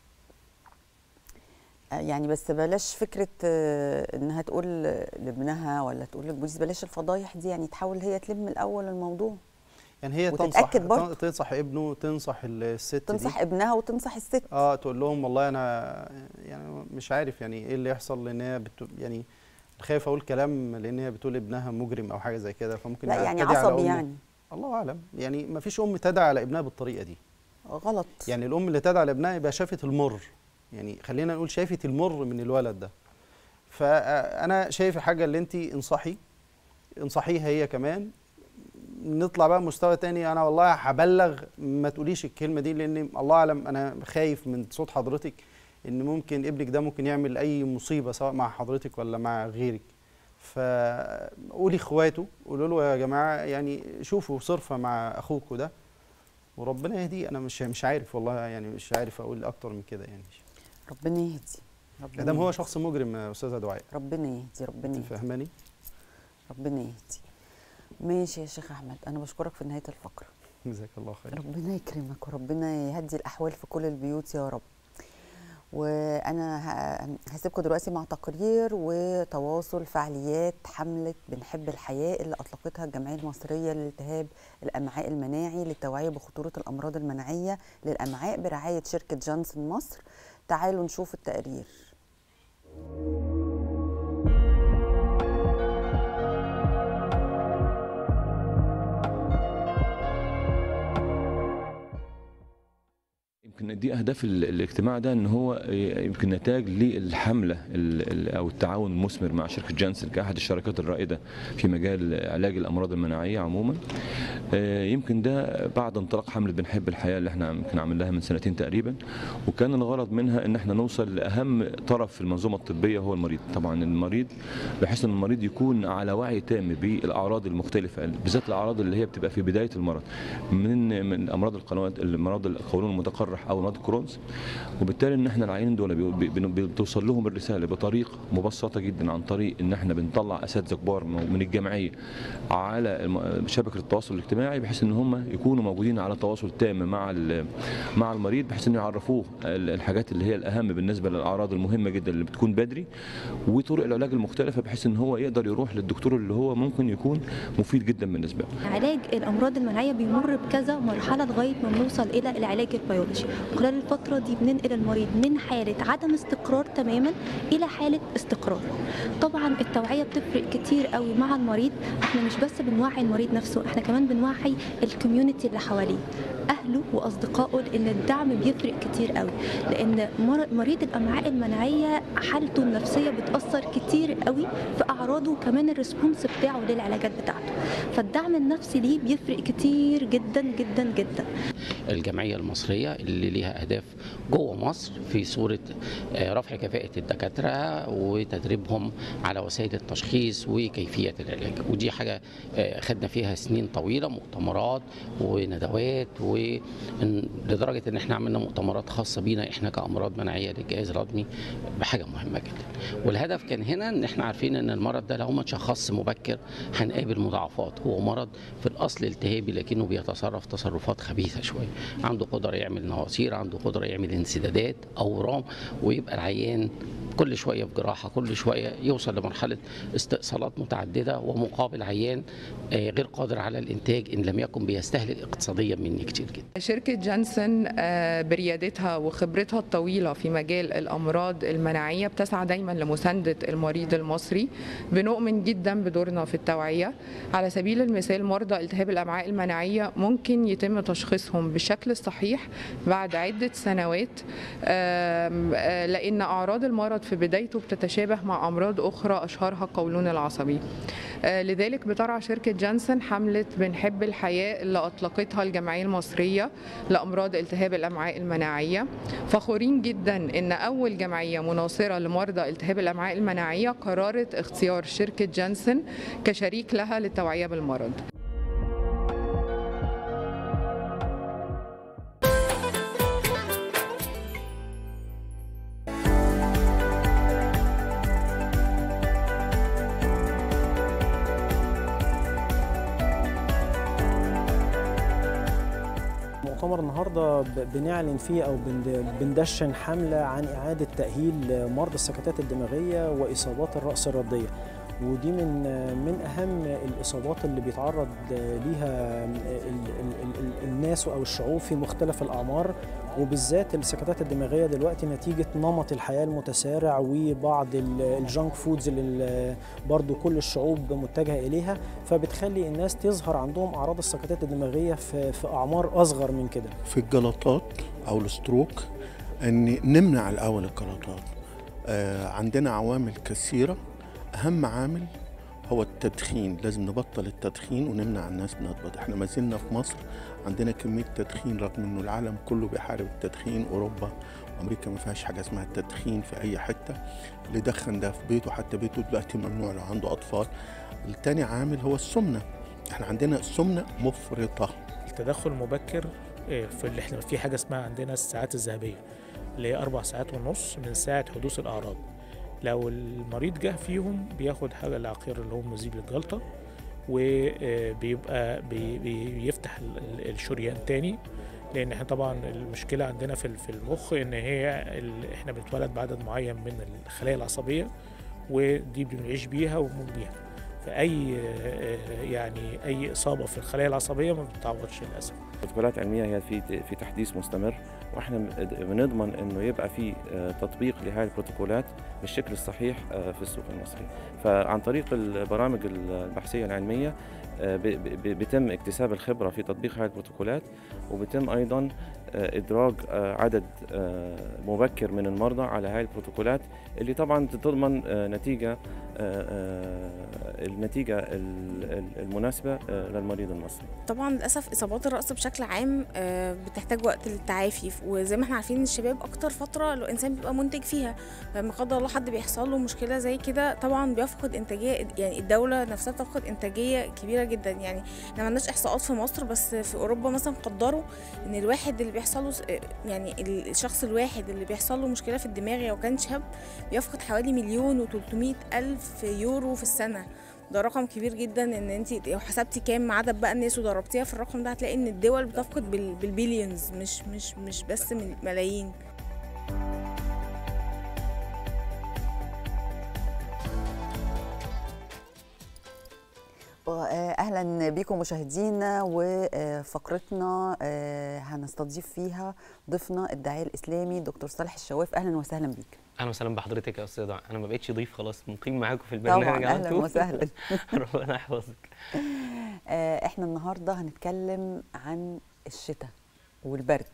يعني بس بلاش فكرة آه، انها تقول لابنها ولا تقول للبوليس بلاش الفضايح دي يعني تحاول هي تلم الاول الموضوع يعني هي وتتأكد تنصح برضه. تنصح ابنه تنصح الست تنصح دي ابنها وتنصح الست اه تقول لهم والله انا يعني مش عارف يعني ايه اللي يحصل لان هي بت... يعني خايف اقول كلام لان هي بتقول ابنها مجرم او حاجه زي كده فممكن لا يعني تدعي على عصبي أمه. يعني الله اعلم يعني ما فيش ام تدعي على ابنها بالطريقه دي غلط يعني الام اللي تدعي على ابنها يبقى شافت المر يعني خلينا نقول شافت المر من الولد ده فانا شايف الحاجه اللي انت انصحي انصحيها هي كمان نطلع بقى مستوى تاني انا والله هبلغ ما تقوليش الكلمه دي لان الله اعلم انا خايف من صوت حضرتك ان ممكن ابنك ده ممكن يعمل اي مصيبه سواء مع حضرتك ولا مع غيرك فقولي اخواته قولوا له يا جماعه يعني شوفوا صرفه مع اخوكوا ده وربنا يهديه انا مش مش عارف والله يعني مش عارف اقول اكتر من كده يعني ربنا يهدي ربنا ادام هو يهدي. شخص مجرم يا استاذه دعاء ربنا يهدي ربنا انت يهدي فاهماني ربنا يهدي ماشي يا شيخ احمد انا بشكرك في نهايه الفقره جزاك الله خير ربنا يكرمك وربنا يهدي الاحوال في كل البيوت يا رب وانا ه- هسيبكم دلوقتي مع تقرير وتواصل فعاليات حمله بنحب الحياه اللي اطلقتها الجمعيه المصريه لالتهاب الامعاء المناعي للتوعيه بخطوره الامراض المناعيه للامعاء برعايه شركه جانسون مصر تعالوا نشوف التقرير يمكن يمكن دي اهداف ال- الاجتماع ده ان هو يمكن نتاج للحمله ال- ال- او التعاون المثمر مع شركه جانسن كاحد الشركات الرائده في مجال علاج الامراض المناعيه عموما آه، يمكن ده بعد انطلاق حمله بنحب الحياه اللي احنا يمكن عملناها من سنتين تقريبا وكان الغرض منها ان احنا نوصل لاهم طرف في المنظومه الطبيه هو المريض طبعا المريض بحيث ان المريض يكون على وعي تام بالاعراض المختلفه بالذات الاعراض اللي هي بتبقى في بدايه المرض من من امراض القنوات المرض القولون المتقرح او مرض كرونز وبالتالي ان احنا العيانين دول بي- بي- بتوصل لهم الرساله بطريقه مبسطه جدا عن طريق ان احنا بنطلع اساتذه كبار من الجمعيه على الم- شبكه التواصل الاجتماعي بحيث ان هم يكونوا موجودين على تواصل تام مع ال- مع المريض بحيث ان يعرفوه ال- الحاجات اللي هي الاهم بالنسبه للاعراض المهمه جدا اللي بتكون بدري وطرق العلاج المختلفه بحيث ان هو يقدر يروح للدكتور اللي هو ممكن يكون مفيد جدا بالنسبه له علاج الامراض المناعيه بيمر بكذا مرحله لغايه ما بنوصل الى العلاج البيولوجي وخلال الفتره دي بننقل المريض من حاله عدم استقرار تماما الى حاله استقرار طبعا التوعيه بتفرق كتير قوي مع المريض احنا مش بس بنوعي المريض نفسه احنا كمان بنوعي الكوميونتي اللي حواليه اهله واصدقائه لان الدعم بيفرق كتير قوي لان مر- مريض الامعاء المناعيه حالته النفسيه بتاثر كتير قوي في اعراضه وكمان الريسبونس بتاعه للعلاجات بتاعته فالدعم النفسي ليه بيفرق كتير جدا جدا جدا الجمعية المصرية اللي ليها أهداف جوه مصر في صورة آه، رفع كفاءة الدكاترة وتدريبهم على وسائل التشخيص وكيفية العلاج ودي حاجة آه، خدنا فيها سنين طويلة مؤتمرات وندوات ولدرجة إن إحنا عملنا مؤتمرات خاصة بينا إحنا كأمراض مناعية للجهاز الهضمي بحاجة مهمة جدا والهدف كان هنا إن إحنا عارفين إن المرض ده لو ما تشخصش مبكر هنقابل مضاعفات هو مرض في الأصل التهابي لكنه بيتصرف تصرفات خبيثة شوية عنده قدرة يعمل نواصير عنده قدرة يعمل انسدادات أورام ويبقى العيان كل شوية في جراحة كل شوية يوصل لمرحلة استئصالات متعددة ومقابل عيان آه، غير قادر على الإنتاج إن لم يكن بيستهلك اقتصاديا مني كتير جدا شركة جانسون آه، بريادتها وخبرتها الطويلة في مجال الأمراض المناعية بتسعى دايما لمساندة المريض المصري بنؤمن جدا بدورنا في التوعية على سبيل المثال مرضى التهاب الأمعاء المناعية ممكن يتم تشخيصهم بالشكل الصحيح بعد عدة سنوات آم، آه، لأن أعراض المرض في بدايته بتتشابه مع أمراض أخرى أشهرها القولون العصبي آه، لذلك بترعى شركة جانسون حملة بنحب الحياة اللي أطلقتها الجمعية المصرية لأمراض التهاب الأمعاء المناعية فخورين جدا إن أول جمعية مناصرة لمرضى التهاب الأمعاء المناعية قررت اختيار شركة جانسون كشريك لها للتوعية بالمرض مؤتمر النهارده ب- بنعلن فيه او بن- بندشن حمله عن اعاده تاهيل مرضى السكتات الدماغيه واصابات الراس الرديه ودي من من اهم الاصابات اللي بيتعرض ليها ال- ال- ال- ال- الناس او الشعوب في مختلف الاعمار وبالذات السكتات الدماغيه دلوقتي نتيجه نمط الحياه المتسارع وبعض ال- الجانك فودز اللي ال- برضو كل الشعوب متجهه اليها فبتخلي الناس تظهر عندهم اعراض السكتات الدماغيه في في اعمار اصغر من كده في الجلطات او الستروك ان نمنع الاول الجلطات آه عندنا عوامل كثيره اهم عامل هو التدخين لازم نبطل التدخين ونمنع الناس انها تبطل احنا ما زلنا في مصر عندنا كميه تدخين رغم انه العالم كله بيحارب التدخين اوروبا امريكا ما فيهاش حاجه اسمها التدخين في اي حته اللي دخن ده في بيته حتى بيته دلوقتي ممنوع لو عنده اطفال التاني عامل هو السمنه احنا عندنا السمنه مفرطه التدخل المبكر آه، في اللي احنا في حاجه اسمها عندنا الساعات الذهبيه اللي هي اربع ساعات ونص من ساعه حدوث الاعراض لو المريض جه فيهم بياخد حاجه العقير اللي هو مذيب للجلطه وبيبقى بيفتح ال- ال- الشريان تاني لان احنا طبعا المشكله عندنا في ال- في المخ ان هي ال- احنا بنتولد بعدد معين من الخلايا العصبيه ودي بنعيش بيها وبنموت بيها فاي آه، يعني اي اصابه في الخلايا العصبيه ما بتتعوضش للاسف بروتوكولات علميه هي في في تحديث مستمر واحنا بنضمن انه يبقى في آه، تطبيق لهذه البروتوكولات بالشكل الصحيح آه، في السوق المصري فعن طريق البرامج البحثيه العلميه آه، ب- ب- بيتم اكتساب الخبره في تطبيق هذه البروتوكولات وبيتم ايضا آه، ادراج آه، عدد آه، مبكر من المرضى على هذه البروتوكولات اللي طبعا تضمن آه، نتيجه آه، آه، النتيجه ال- ال- المناسبه آه، للمريض المصري طبعا للاسف اصابات الراس بشكل عام آه، بتحتاج وقت للتعافي وزي ما احنا عارفين ان الشباب اكتر فتره لو الانسان بيبقى منتج فيها فلما قدر الله حد بيحصل له مشكله زي كده طبعا بيفقد انتاجيه يعني الدوله نفسها بتفقد انتاجيه كبيره جدا يعني احنا ما عندناش احصاءات في مصر بس في اوروبا مثلا قدروا ان الواحد اللي بيحصل له س- يعني الشخص الواحد اللي بيحصل له مشكله في الدماغ او كان شاب بيفقد حوالي مليون و300 الف يورو في السنه ده رقم كبير جدا ان انت لو حسبتي كام عدد بقى الناس وضربتيها في الرقم ده هتلاقي ان الدول بتفقد بال- بالبليونز مش مش مش بس من ملايين اهلا بكم مشاهدينا وفقرتنا آه، هنستضيف فيها ضيفنا الداعيه الاسلامي دكتور صالح الشواف اهلا وسهلا بيك اهلا وسهلا بحضرتك يا استاذ انا ما بقتش ضيف خلاص مقيم معاكم في البرنامج طبعا على اهلا طول. وسهلا ربنا يحفظك آه، احنا النهارده هنتكلم عن الشتاء والبرد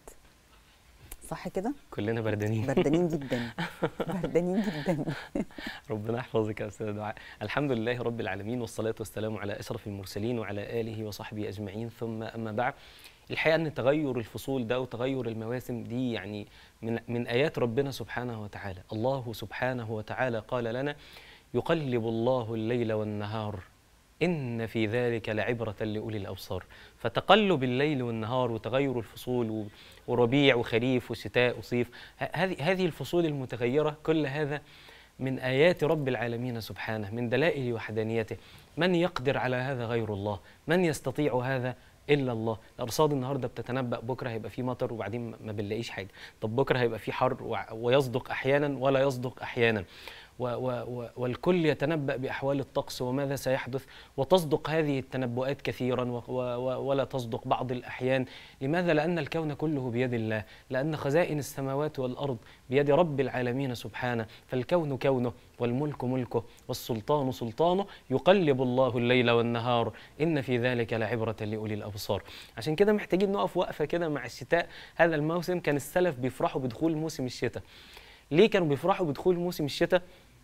صح كده كلنا بردانين بردانين جدا بردانين جدا ربنا يحفظك يا استاذ دعاء الحمد لله رب العالمين والصلاه والسلام على اشرف المرسلين وعلى اله وصحبه اجمعين ثم اما بعد الحقيقه ان تغير الفصول ده وتغير المواسم دي يعني من من ايات ربنا سبحانه وتعالى الله سبحانه وتعالى قال لنا يقلب الله الليل والنهار إن في ذلك لعبرة لأولي الأبصار فتقلب الليل والنهار وتغير الفصول و- وربيع وخريف وشتاء وصيف ه- هذه هذه الفصول المتغيرة كل هذا من آيات رب العالمين سبحانه من دلائل وحدانيته من يقدر على هذا غير الله من يستطيع هذا الا الله الارصاد النهارده بتتنبأ بكره هيبقى في مطر وبعدين ما بنلاقيش حاجه طب بكره هيبقى في حر وع- ويصدق احيانا ولا يصدق احيانا و و و والكل يتنبأ بأحوال الطقس وماذا سيحدث وتصدق هذه التنبؤات كثيرا و و و ولا تصدق بعض الأحيان لماذا؟ لأن الكون كله بيد الله لأن خزائن السماوات والأرض بيد رب العالمين سبحانه فالكون كونه والملك ملكه والسلطان سلطانه يقلب الله الليل والنهار إن في ذلك لعبرة لأولي الأبصار عشان كده محتاجين نقف وقفة كده مع الشتاء هذا الموسم كان السلف بيفرحوا بدخول موسم الشتاء ليه كانوا بيفرحوا بدخول موسم الشتاء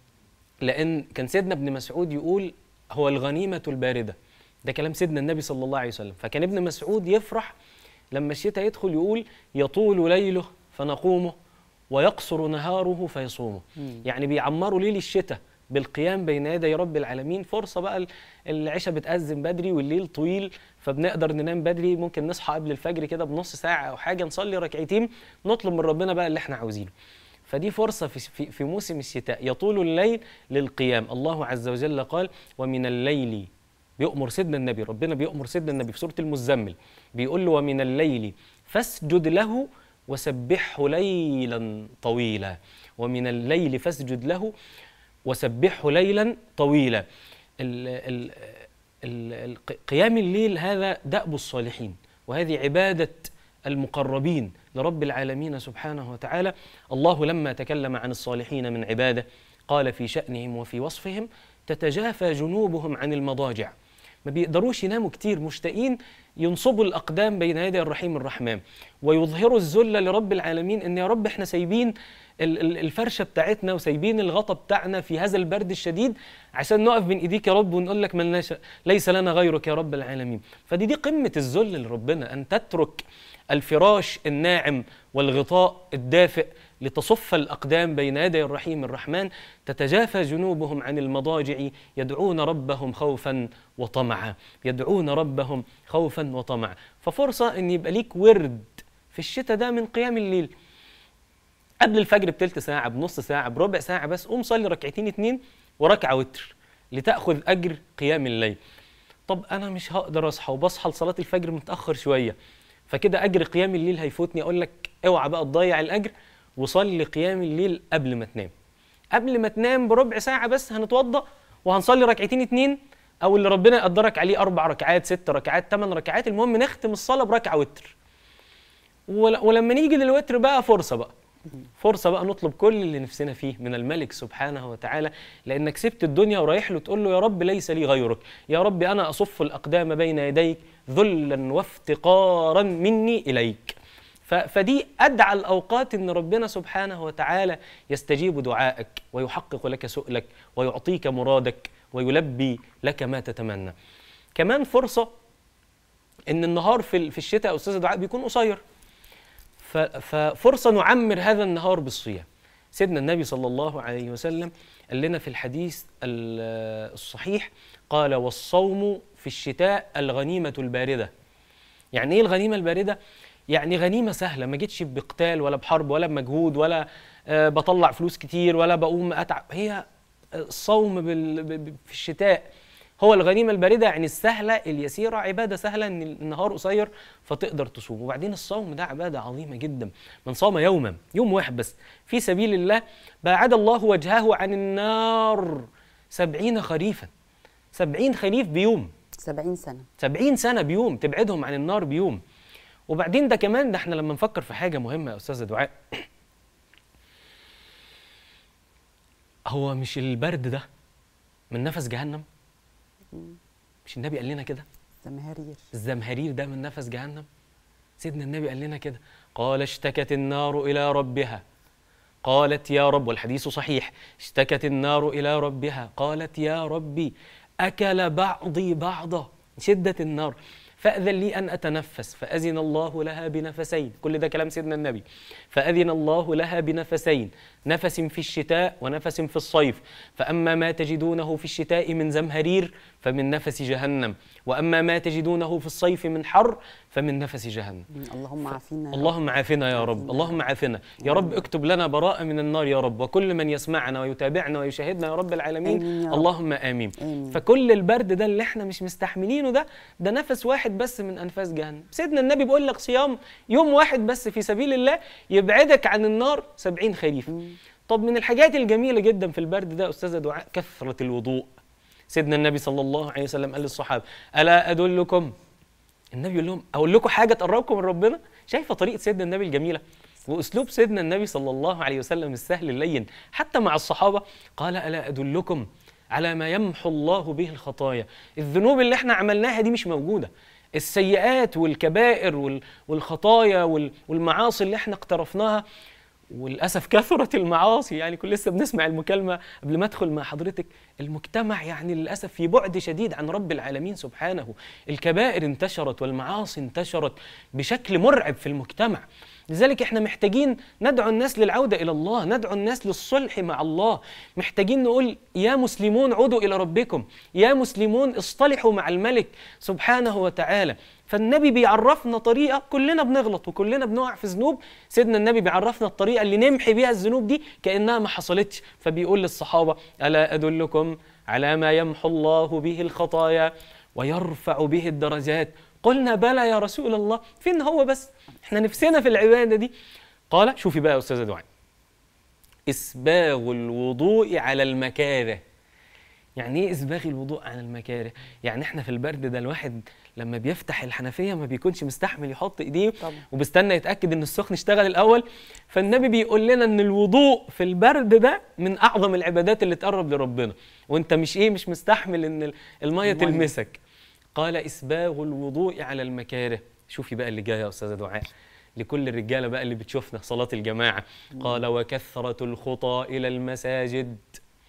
لان كان سيدنا ابن مسعود يقول هو الغنيمه البارده ده كلام سيدنا النبي صلى الله عليه وسلم فكان ابن مسعود يفرح لما الشتاء يدخل يقول يطول ليله فنقومه ويقصر نهاره فيصومه يعني بيعمروا ليل الشتاء بالقيام بين يدي رب العالمين فرصه بقى ال- العشاء بتأذن بدري والليل طويل فبنقدر ننام بدري ممكن نصحى قبل الفجر كده بنص ساعه او حاجه نصلي ركعتين نطلب من ربنا بقى اللي احنا عاوزينه فدي فرصة في, في, في موسم الشتاء يطول الليل للقيام الله عز وجل قال ومن الليل بيأمر سيدنا النبي ربنا بيأمر سيدنا النبي في سورة المزمل بيقول له ومن الليل فاسجد له وسبحه ليلا طويلا ومن الليل فاسجد له وسبحه ليلا طويلا ال ال ال ال قيام الليل هذا دأب الصالحين وهذه عبادة المقربين لرب العالمين سبحانه وتعالى الله لما تكلم عن الصالحين من عباده قال في شأنهم وفي وصفهم تتجافى جنوبهم عن المضاجع ما بيقدروش يناموا كتير مشتاقين ينصبوا الأقدام بين يدي الرحيم الرحمن ويظهروا الذل لرب العالمين إن يا رب إحنا سايبين ال- ال- الفرشة بتاعتنا وسايبين الغطا بتاعنا في هذا البرد الشديد عشان نقف بين إيديك يا رب ونقول لك ملناش ليس لنا غيرك يا رب العالمين فدي دي قمة الذل لربنا أن تترك الفراش الناعم والغطاء الدافئ لتصف الأقدام بين يدي الرحيم الرحمن تتجافى جنوبهم عن المضاجع يدعون ربهم خوفا وطمعا يدعون ربهم خوفا وطمعا ففرصة أن يبقى ليك ورد في الشتاء ده من قيام الليل قبل الفجر بتلت ساعة بنص ساعة بربع ساعة بس قوم صلي ركعتين اتنين وركعة وتر لتأخذ أجر قيام الليل طب أنا مش هقدر أصحى وبصحى لصلاة الفجر متأخر شوية فكده أجر قيام الليل هيفوتني أقول لك اوعى بقى تضيع الأجر وصلي قيام الليل قبل ما تنام قبل ما تنام بربع ساعة بس هنتوضأ وهنصلي ركعتين اتنين او اللي ربنا يقدرك عليه اربع ركعات ست ركعات ثمان ركعات المهم نختم الصلاه بركعه وتر ول- ولما نيجي للوتر بقى فرصه بقى فرصه بقى نطلب كل اللي نفسنا فيه من الملك سبحانه وتعالى لانك سبت الدنيا ورايح له تقول له يا رب ليس لي غيرك يا رب انا اصف الاقدام بين يديك ذلا وافتقارا مني اليك ف- فدي ادعى الاوقات ان ربنا سبحانه وتعالى يستجيب دعائك ويحقق لك سؤلك ويعطيك مرادك ويلبي لك ما تتمنى كمان فرصه ان النهار في ال- في الشتاء يا استاذ دعاء بيكون قصير ف- ففرصه نعمر هذا النهار بالصيام سيدنا النبي صلى الله عليه وسلم قال لنا في الحديث ال- الصحيح قال والصوم في الشتاء الغنيمه البارده يعني ايه الغنيمه البارده يعني غنيمه سهله ما جيتش بقتال ولا بحرب ولا بمجهود ولا آه، بطلع فلوس كتير ولا بقوم اتعب هي الصوم بال- ب- ب- في الشتاء هو الغنيمه البارده يعني السهله اليسيره عباده سهله ان النهار قصير فتقدر تصوم وبعدين الصوم ده عباده عظيمه جدا من صام يوما يوم واحد بس في سبيل الله باعد الله وجهه عن النار سبعين خريفا سبعين خريف بيوم 70 سنه 70 سنه بيوم تبعدهم عن النار بيوم وبعدين ده كمان ده احنا لما نفكر في حاجه مهمه يا استاذه دعاء هو مش البرد ده من نفس جهنم مش النبي قال لنا كده زمهرير الزمهرير ده من نفس جهنم سيدنا النبي قال لنا كده قال اشتكت النار الى ربها قالت يا رب والحديث صحيح اشتكت النار الى ربها قالت يا ربي اكل بعضي بعضا شده النار فاذن لي ان اتنفس فاذن الله لها بنفسين كل ده كلام سيدنا النبي فاذن الله لها بنفسين نفس في الشتاء ونفس في الصيف فاما ما تجدونه في الشتاء من زمهرير فمن نفس جهنم واما ما تجدونه في الصيف من حر فمن نفس جهنم اللهم عافينا يا رب. اللهم عافنا يا رب اللهم عافنا يا رب اكتب لنا براءة من النار يا رب وكل من يسمعنا ويتابعنا ويشاهدنا يا رب العالمين آمين يا رب. اللهم آمين آمين. فكل البرد ده اللي احنا مش مستحملينه ده ده نفس واحد بس من أنفاس جهنم سيدنا النبي بيقول لك صيام يوم واحد بس في سبيل الله يبعدك عن النار سبعين خريف طب من الحاجات الجميلة جدا في البرد ده أستاذة دعاء كثرة الوضوء سيدنا النبي صلى الله عليه وسلم قال للصحابة ألا أدلكم النبي يقول لهم اقول لكم حاجه تقربكم من ربنا شايفه طريقه سيدنا النبي الجميله واسلوب سيدنا النبي صلى الله عليه وسلم السهل اللين حتى مع الصحابه قال الا ادلكم على ما يمحو الله به الخطايا الذنوب اللي احنا عملناها دي مش موجوده السيئات والكبائر وال- والخطايا وال- والمعاصي اللي احنا اقترفناها وللاسف كثرت المعاصي يعني كل لسه بنسمع المكالمه قبل ما ادخل مع حضرتك المجتمع يعني للاسف في بعد شديد عن رب العالمين سبحانه الكبائر انتشرت والمعاصي انتشرت بشكل مرعب في المجتمع لذلك احنا محتاجين ندعو الناس للعوده الى الله ندعو الناس للصلح مع الله محتاجين نقول يا مسلمون عودوا الى ربكم يا مسلمون اصطلحوا مع الملك سبحانه وتعالى فالنبي بيعرفنا طريقه كلنا بنغلط وكلنا بنقع في ذنوب سيدنا النبي بيعرفنا الطريقه اللي نمحي بيها الذنوب دي كانها ما حصلتش فبيقول للصحابه الا ادلكم على ما يمحو الله به الخطايا ويرفع به الدرجات قلنا بلى يا رسول الله فين هو بس احنا نفسنا في العباده دي قال شوفي بقى يا استاذه دعاء اسباغ الوضوء على المكاره يعني ايه اسباغ الوضوء على المكاره يعني احنا في البرد ده الواحد لما بيفتح الحنفيه ما بيكونش مستحمل يحط ايديه طبعا. وبيستنى يتاكد ان السخن اشتغل الاول فالنبي بيقول لنا ان الوضوء في البرد ده من اعظم العبادات اللي تقرب لربنا وانت مش ايه مش مستحمل ان ال- الميه المية. تلمسك قال اسباغ الوضوء على المكاره شوفي بقى اللي جايه يا استاذه دعاء لكل الرجاله بقى اللي بتشوفنا صلاه الجماعه قال وكثره الخطى الى المساجد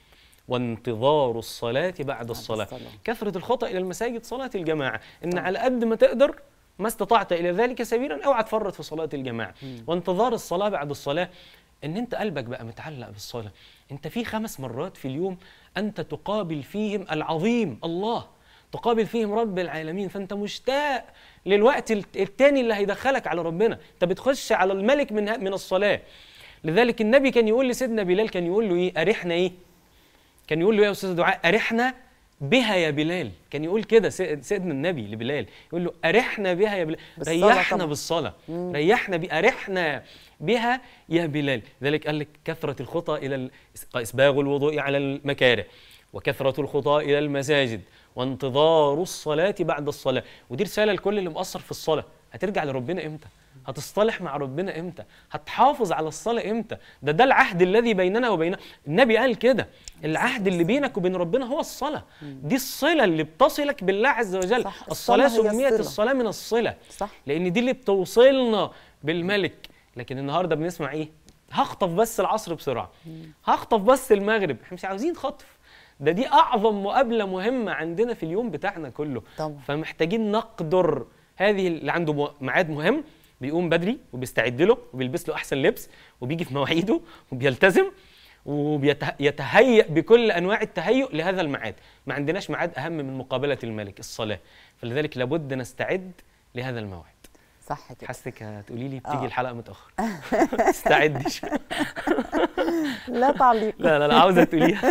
وانتظار الصلاة بعد الصلاة الصلاة. كثرة الخطأ إلى المساجد صلاة الجماعة إن على قد ما تقدر ما استطعت إلى ذلك سبيلا أوعى تفرط في صلاة الجماعة وانتظار الصلاة بعد الصلاة إن أنت قلبك بقى متعلق بالصلاة أنت في خمس مرات في اليوم أنت تقابل فيهم العظيم الله تقابل فيهم رب العالمين فأنت مشتاق للوقت الت- التاني اللي هيدخلك على ربنا أنت بتخش على الملك من ه- من الصلاة لذلك النبي كان يقول لسيدنا بلال كان يقول له إيه أرحنا إيه كان يقول له يا استاذ دعاء ارحنا بها يا بلال كان يقول كده سي- سيدنا النبي لبلال يقول له ارحنا بها يا بلال بالصلاة ريحنا طبعا. بالصلاه ريحنا بي ارحنا بها يا بلال ذلك قال لك كثره الخطى الى ال- اسباغ الوضوء على المكاره وكثره الخطى الى المساجد وانتظار الصلاة بعد الصلاة ودي رسالة لكل اللي مقصر في الصلاة هترجع لربنا امتى هتصطلح مع ربنا امتى هتحافظ على الصلاة امتى ده ده العهد الذي بيننا وبينه النبي قال كده العهد اللي بينك وبين ربنا هو الصلاة دي الصلة اللي بتصلك بالله عز وجل صح، الصلاة الصلاة هي سميت الصلة. الصلاة من الصلة صح لان دي اللي بتوصلنا بالملك لكن النهارده بنسمع ايه هخطف بس العصر بسرعه هخطف بس المغرب احنا مش عاوزين خطف ده دي اعظم مقابله مهمه عندنا في اليوم بتاعنا كله طبعا فمحتاجين نقدر هذه اللي عنده مو- ميعاد مهم بيقوم بدري وبيستعد له وبيلبس له احسن لبس وبيجي في مواعيده وبيلتزم ويتهيأ بكل انواع التهيؤ لهذا الميعاد ما عندناش ميعاد اهم من مقابله الملك الصلاه فلذلك لابد نستعد لهذا الموعد صح كده حاسك هتقولي لي بتيجي آه. الحلقه متاخر استعدش لا تعليق لا لا لا عاوزه تقوليها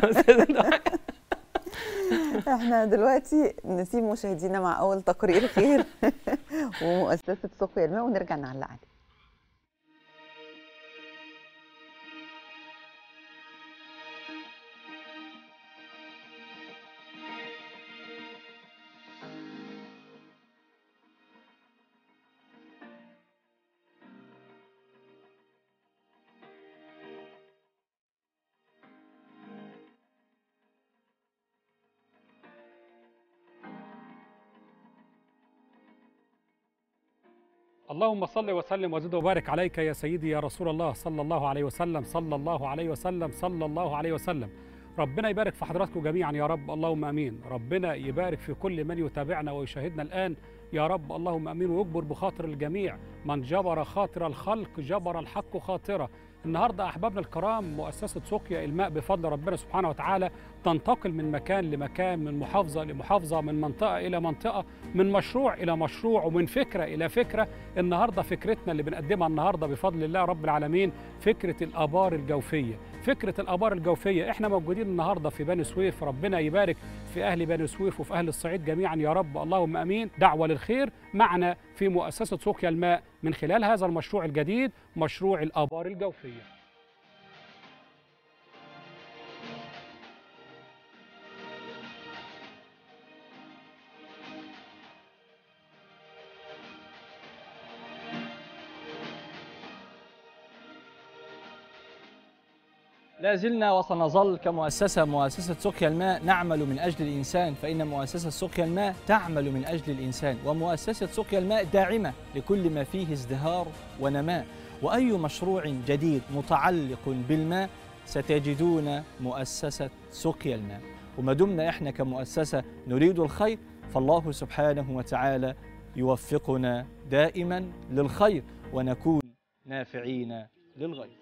احنا دلوقتي نسيب مشاهدينا مع اول تقرير خير ومؤسسه سقيا الماء ونرجع نعلق عليه اللهم صل وسلم وزد وبارك عليك يا سيدي يا رسول الله صلى الله عليه وسلم صلى الله عليه وسلم صلى الله عليه وسلم ربنا يبارك في حضراتكم جميعا يا رب اللهم امين ربنا يبارك في كل من يتابعنا ويشاهدنا الان يا رب اللهم امين ويجبر بخاطر الجميع من جبر خاطر الخلق جبر الحق خاطره النهارده احبابنا الكرام مؤسسه سقيا الماء بفضل ربنا سبحانه وتعالى تنتقل من مكان لمكان من محافظه لمحافظه من منطقه الى منطقه من مشروع الى مشروع ومن فكره الى فكره النهارده فكرتنا اللي بنقدمها النهارده بفضل الله رب العالمين فكره الابار الجوفيه فكره الابار الجوفيه احنا موجودين النهارده في بني سويف ربنا يبارك في اهل بني سويف وفي اهل الصعيد جميعا يا رب اللهم امين دعوه للخير معنا في مؤسسه سقيا الماء من خلال هذا المشروع الجديد مشروع الابار الجوفيه لا زلنا وسنظل كمؤسسة مؤسسة سقيا الماء نعمل من أجل الإنسان فإن مؤسسة سقيا الماء تعمل من أجل الإنسان ومؤسسة سقيا الماء داعمة لكل ما فيه ازدهار ونماء وأي مشروع جديد متعلق بالماء ستجدون مؤسسة سقيا الماء وما دمنا إحنا كمؤسسة نريد الخير فالله سبحانه وتعالى يوفقنا دائما للخير ونكون نافعين للغير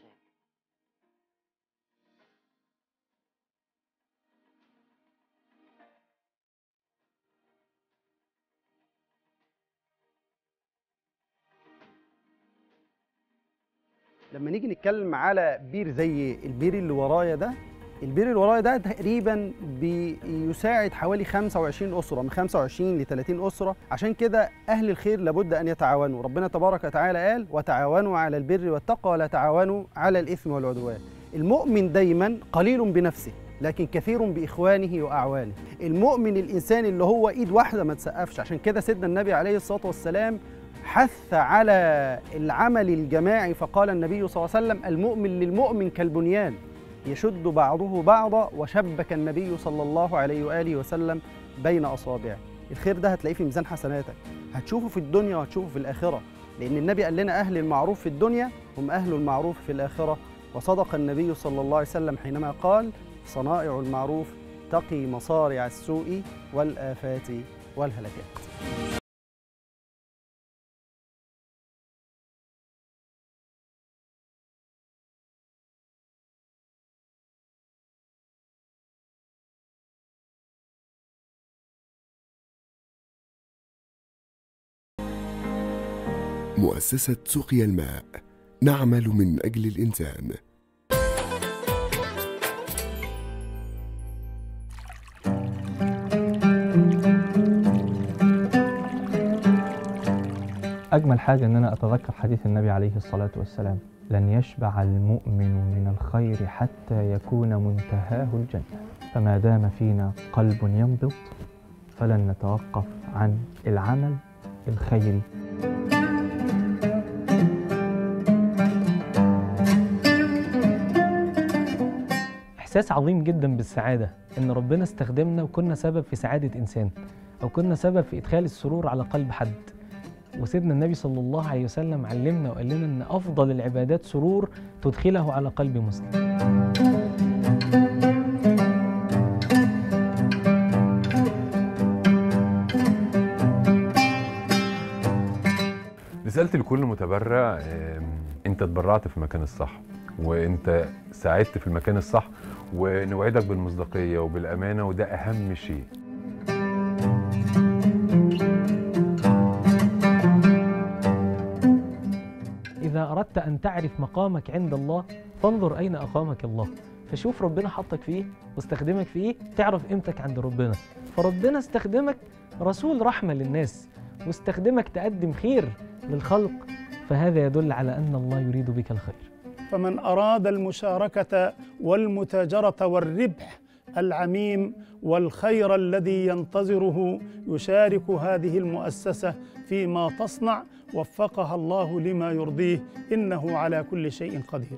لما نيجي نتكلم على بير زي البير اللي ورايا ده البير اللي ورايا ده تقريبا بيساعد حوالي 25 اسره من 25 ل 30 اسره عشان كده اهل الخير لابد ان يتعاونوا ربنا تبارك وتعالى قال وتعاونوا على البر والتقوى ولا تعاونوا على الاثم والعدوان المؤمن دايما قليل بنفسه لكن كثير باخوانه واعوانه المؤمن الانسان اللي هو ايد واحده ما تسقفش عشان كده سيدنا النبي عليه الصلاه والسلام حث على العمل الجماعي فقال النبي صلى الله عليه وسلم المؤمن للمؤمن كالبنيان يشد بعضه بعضا وشبك النبي صلى الله عليه واله وسلم بين اصابعه الخير ده هتلاقيه في ميزان حسناتك هتشوفه في الدنيا وهتشوفه في الاخره لان النبي قال لنا اهل المعروف في الدنيا هم اهل المعروف في الاخره وصدق النبي صلى الله عليه وسلم حينما قال صنائع المعروف تقي مصارع السوء والافات والهلكات مؤسسة سقيا الماء نعمل من أجل الإنسان أجمل حاجة إن أنا أتذكر حديث النبي عليه الصلاة والسلام لن يشبع المؤمن من الخير حتى يكون منتهاه الجنة فما دام فينا قلب ينبض فلن نتوقف عن العمل الخيري إحساس عظيم جدا بالسعادة إن ربنا استخدمنا وكنا سبب في سعادة إنسان أو كنا سبب في إدخال السرور على قلب حد وسيدنا النبي صلى الله عليه وسلم علمنا وقال لنا إن أفضل العبادات سرور تدخله على قلب مسلم رسالتي لكل متبرع آم، انت اتبرعت في المكان الصح وانت ساعدت في المكان الصح ونوعدك بالمصداقيه وبالامانه وده اهم شيء إذا أردت أن تعرف مقامك عند الله فانظر أين أقامك الله فشوف ربنا حطك فيه واستخدمك فيه تعرف قيمتك عند ربنا فربنا استخدمك رسول رحمة للناس واستخدمك تقدم خير للخلق فهذا يدل على أن الله يريد بك الخير فمن أراد المشاركة والمتاجرة والربح العميم والخير الذي ينتظره يشارك هذه المؤسسة فيما تصنع وفقها الله لما يرضيه إنه على كل شيء قدير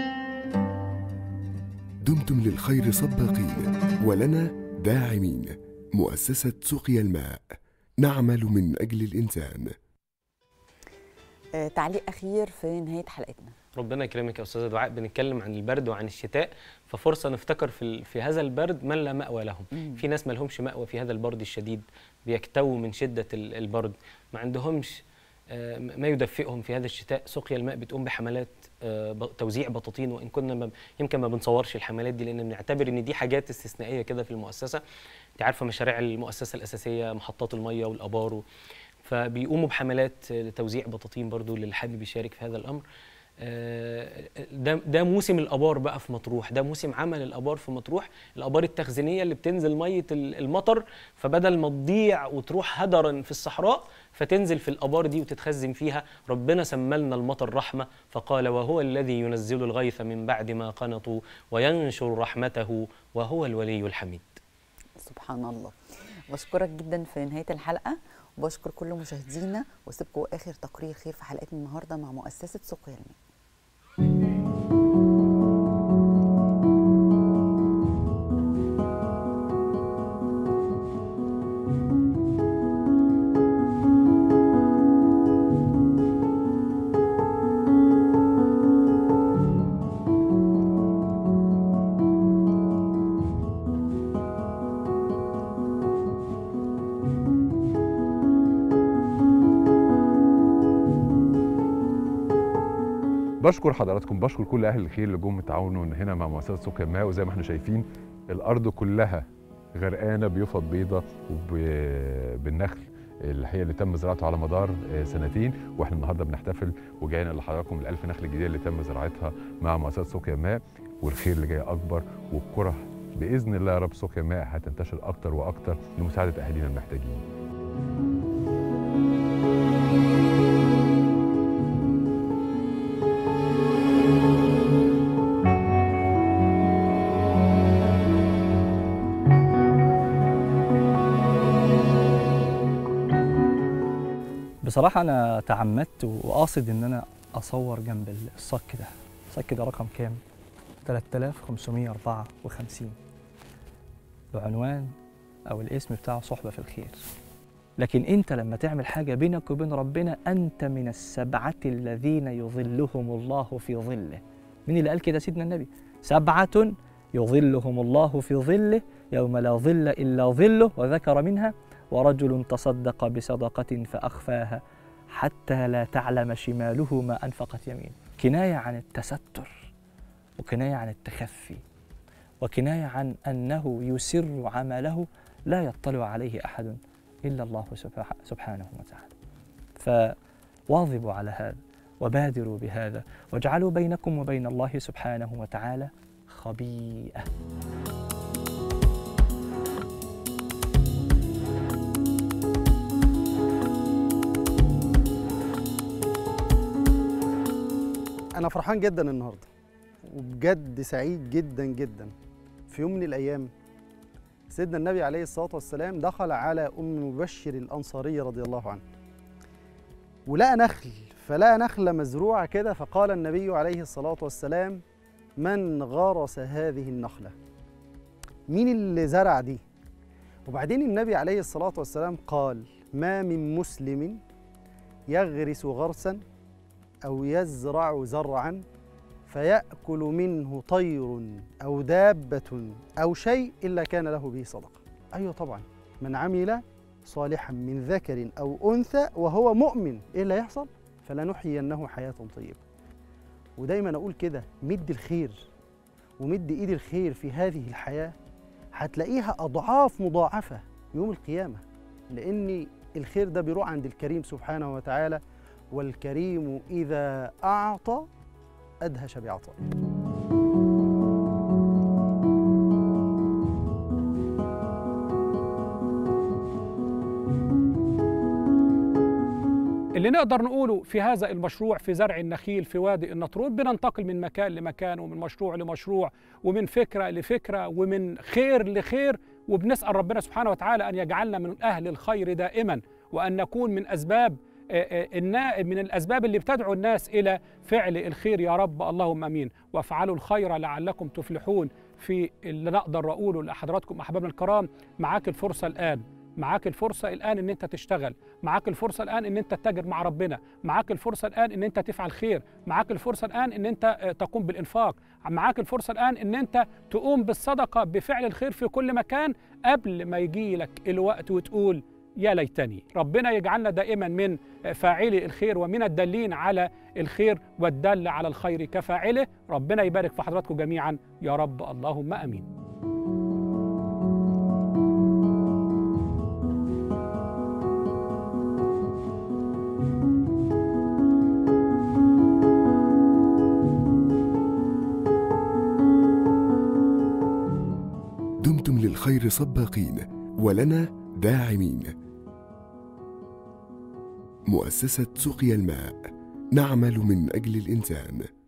دمتم للخير سباقين ولنا داعمين مؤسسة سقيا الماء نعمل من أجل الإنسان آه، تعليق اخير في نهايه حلقتنا ربنا يكرمك يا استاذه دعاء بنتكلم عن البرد وعن الشتاء ففرصه نفتكر في ال- في هذا البرد من لا مأوى لهم مم. في ناس ما لهمش مأوى في هذا البرد الشديد بيكتووا من شده ال- البرد ما عندهمش آه، ما يدفئهم في هذا الشتاء سقيا الماء بتقوم بحملات آه، ب- توزيع بطاطين وان كنا ما يمكن ما بنصورش الحملات دي لان بنعتبر ان دي حاجات استثنائيه كده في المؤسسه انت عارفه مشاريع المؤسسه الاساسيه محطات الميه والابار و- فبيقوموا بحملات آه، لتوزيع بطاطين برضو للي حابب يشارك في هذا الامر آه، ده ده موسم الابار بقى في مطروح ده موسم عمل الابار في مطروح الابار التخزينيه اللي بتنزل ميه ال- المطر فبدل ما تضيع وتروح هدرا في الصحراء فتنزل في الابار دي وتتخزن فيها ربنا سملنا المطر رحمه فقال وهو الذي ينزل الغيث من بعد ما قنطوا وينشر رحمته وهو الولي الحميد سبحان الله بشكرك جدا في نهايه الحلقه وبشكر كل مشاهدينا واسيبكم اخر تقرير خير في حلقتنا النهارده مع مؤسسه سقيا الماء بشكر حضراتكم بشكر كل اهل الخير اللي جم تعاونوا هنا مع مؤسسه سقيا الماء وزي ما احنا شايفين الارض كلها غرقانه بيفض بيضه وبالنخل الحقيقه اللي تم زراعته على مدار آه، سنتين واحنا النهارده بنحتفل وجايين لحضراتكم الألف نخل الجديده اللي تم زراعتها مع مؤسسه سقيا الماء والخير اللي جاي اكبر والكره باذن الله يا رب سقيا الماء هتنتشر اكتر واكتر لمساعده اهالينا المحتاجين بصراحة أنا تعمدت وقاصد إن أنا أصور جنب الصك ده الصك ده رقم كام؟ 3554 بعنوان أو الاسم بتاعه صحبة في الخير لكن أنت لما تعمل حاجة بينك وبين ربنا أنت من السبعة الذين يظلهم الله في ظله مين اللي قال كده سيدنا النبي؟ سبعة يظلهم الله في ظله يوم لا ظل إلا ظله وذكر منها ورجل تصدق بصدقة فأخفاها حتى لا تعلم شماله ما أنفقت يمينه كناية عن التستر وكناية عن التخفي وكناية عن أنه يسر عمله لا يطلع عليه أحد إلا الله سبح- سبحانه وتعالى فواظبوا على هذا وبادروا بهذا واجعلوا بينكم وبين الله سبحانه وتعالى خبيئة انا فرحان جدا النهارده وبجد سعيد جدا جدا في يوم من الايام سيدنا النبي عليه الصلاة والسلام دخل على أم مبشر الأنصارية رضي الله عنها ولقى نخل فلقى نخلة مزروعة كده فقال النبي عليه الصلاة والسلام من غرس هذه النخلة مين اللي زرع دي وبعدين النبي عليه الصلاة والسلام قال ما من مسلم يغرس غرسا أو يزرع زرعا فيأكل منه طير أو دابة أو شيء إلا كان له به صدقة أيوة طبعا من عمل صالحا من ذكر أو أنثى وهو مؤمن إيه اللي هيحصل؟ فلنحيينه حياة طيبة ودايما أقول كده مد الخير ومد إيد الخير في هذه الحياة هتلاقيها أضعاف مضاعفة يوم القيامة لأن الخير ده بيروح عند الكريم سبحانه وتعالى والكريم إذا أعطى أدهش بعطائه اللي نقدر نقوله في هذا المشروع في زرع النخيل في وادي النطرون بننتقل من مكان لمكان ومن مشروع لمشروع ومن فكرة لفكرة ومن خير لخير وبنسأل ربنا سبحانه وتعالى أن يجعلنا من أهل الخير دائما وأن نكون من أسباب من الأسباب اللي بتدعو الناس إلى فعل الخير يا رب اللهم أمين وافعلوا الخير لعلكم تفلحون في اللي نقدر أقوله لحضراتكم أحبابنا الكرام معاك الفرصة الآن معاك الفرصة الآن إن أنت تشتغل معاك الفرصة الآن إن أنت تتاجر مع ربنا معاك الفرصة الآن إن أنت تفعل خير معاك الفرصة الآن إن أنت تقوم بالإنفاق معاك الفرصة الآن إن أنت تقوم بالصدقة بفعل الخير في كل مكان قبل ما يجي لك الوقت وتقول يا ليتني ربنا يجعلنا دائما من فاعلي الخير ومن الدالين على الخير والدل على الخير كفاعله ربنا يبارك في حضراتكم جميعا يا رب اللهم امين دمتم للخير سباقين ولنا داعمين مؤسسة سقيا الماء نعمل من أجل الإنسان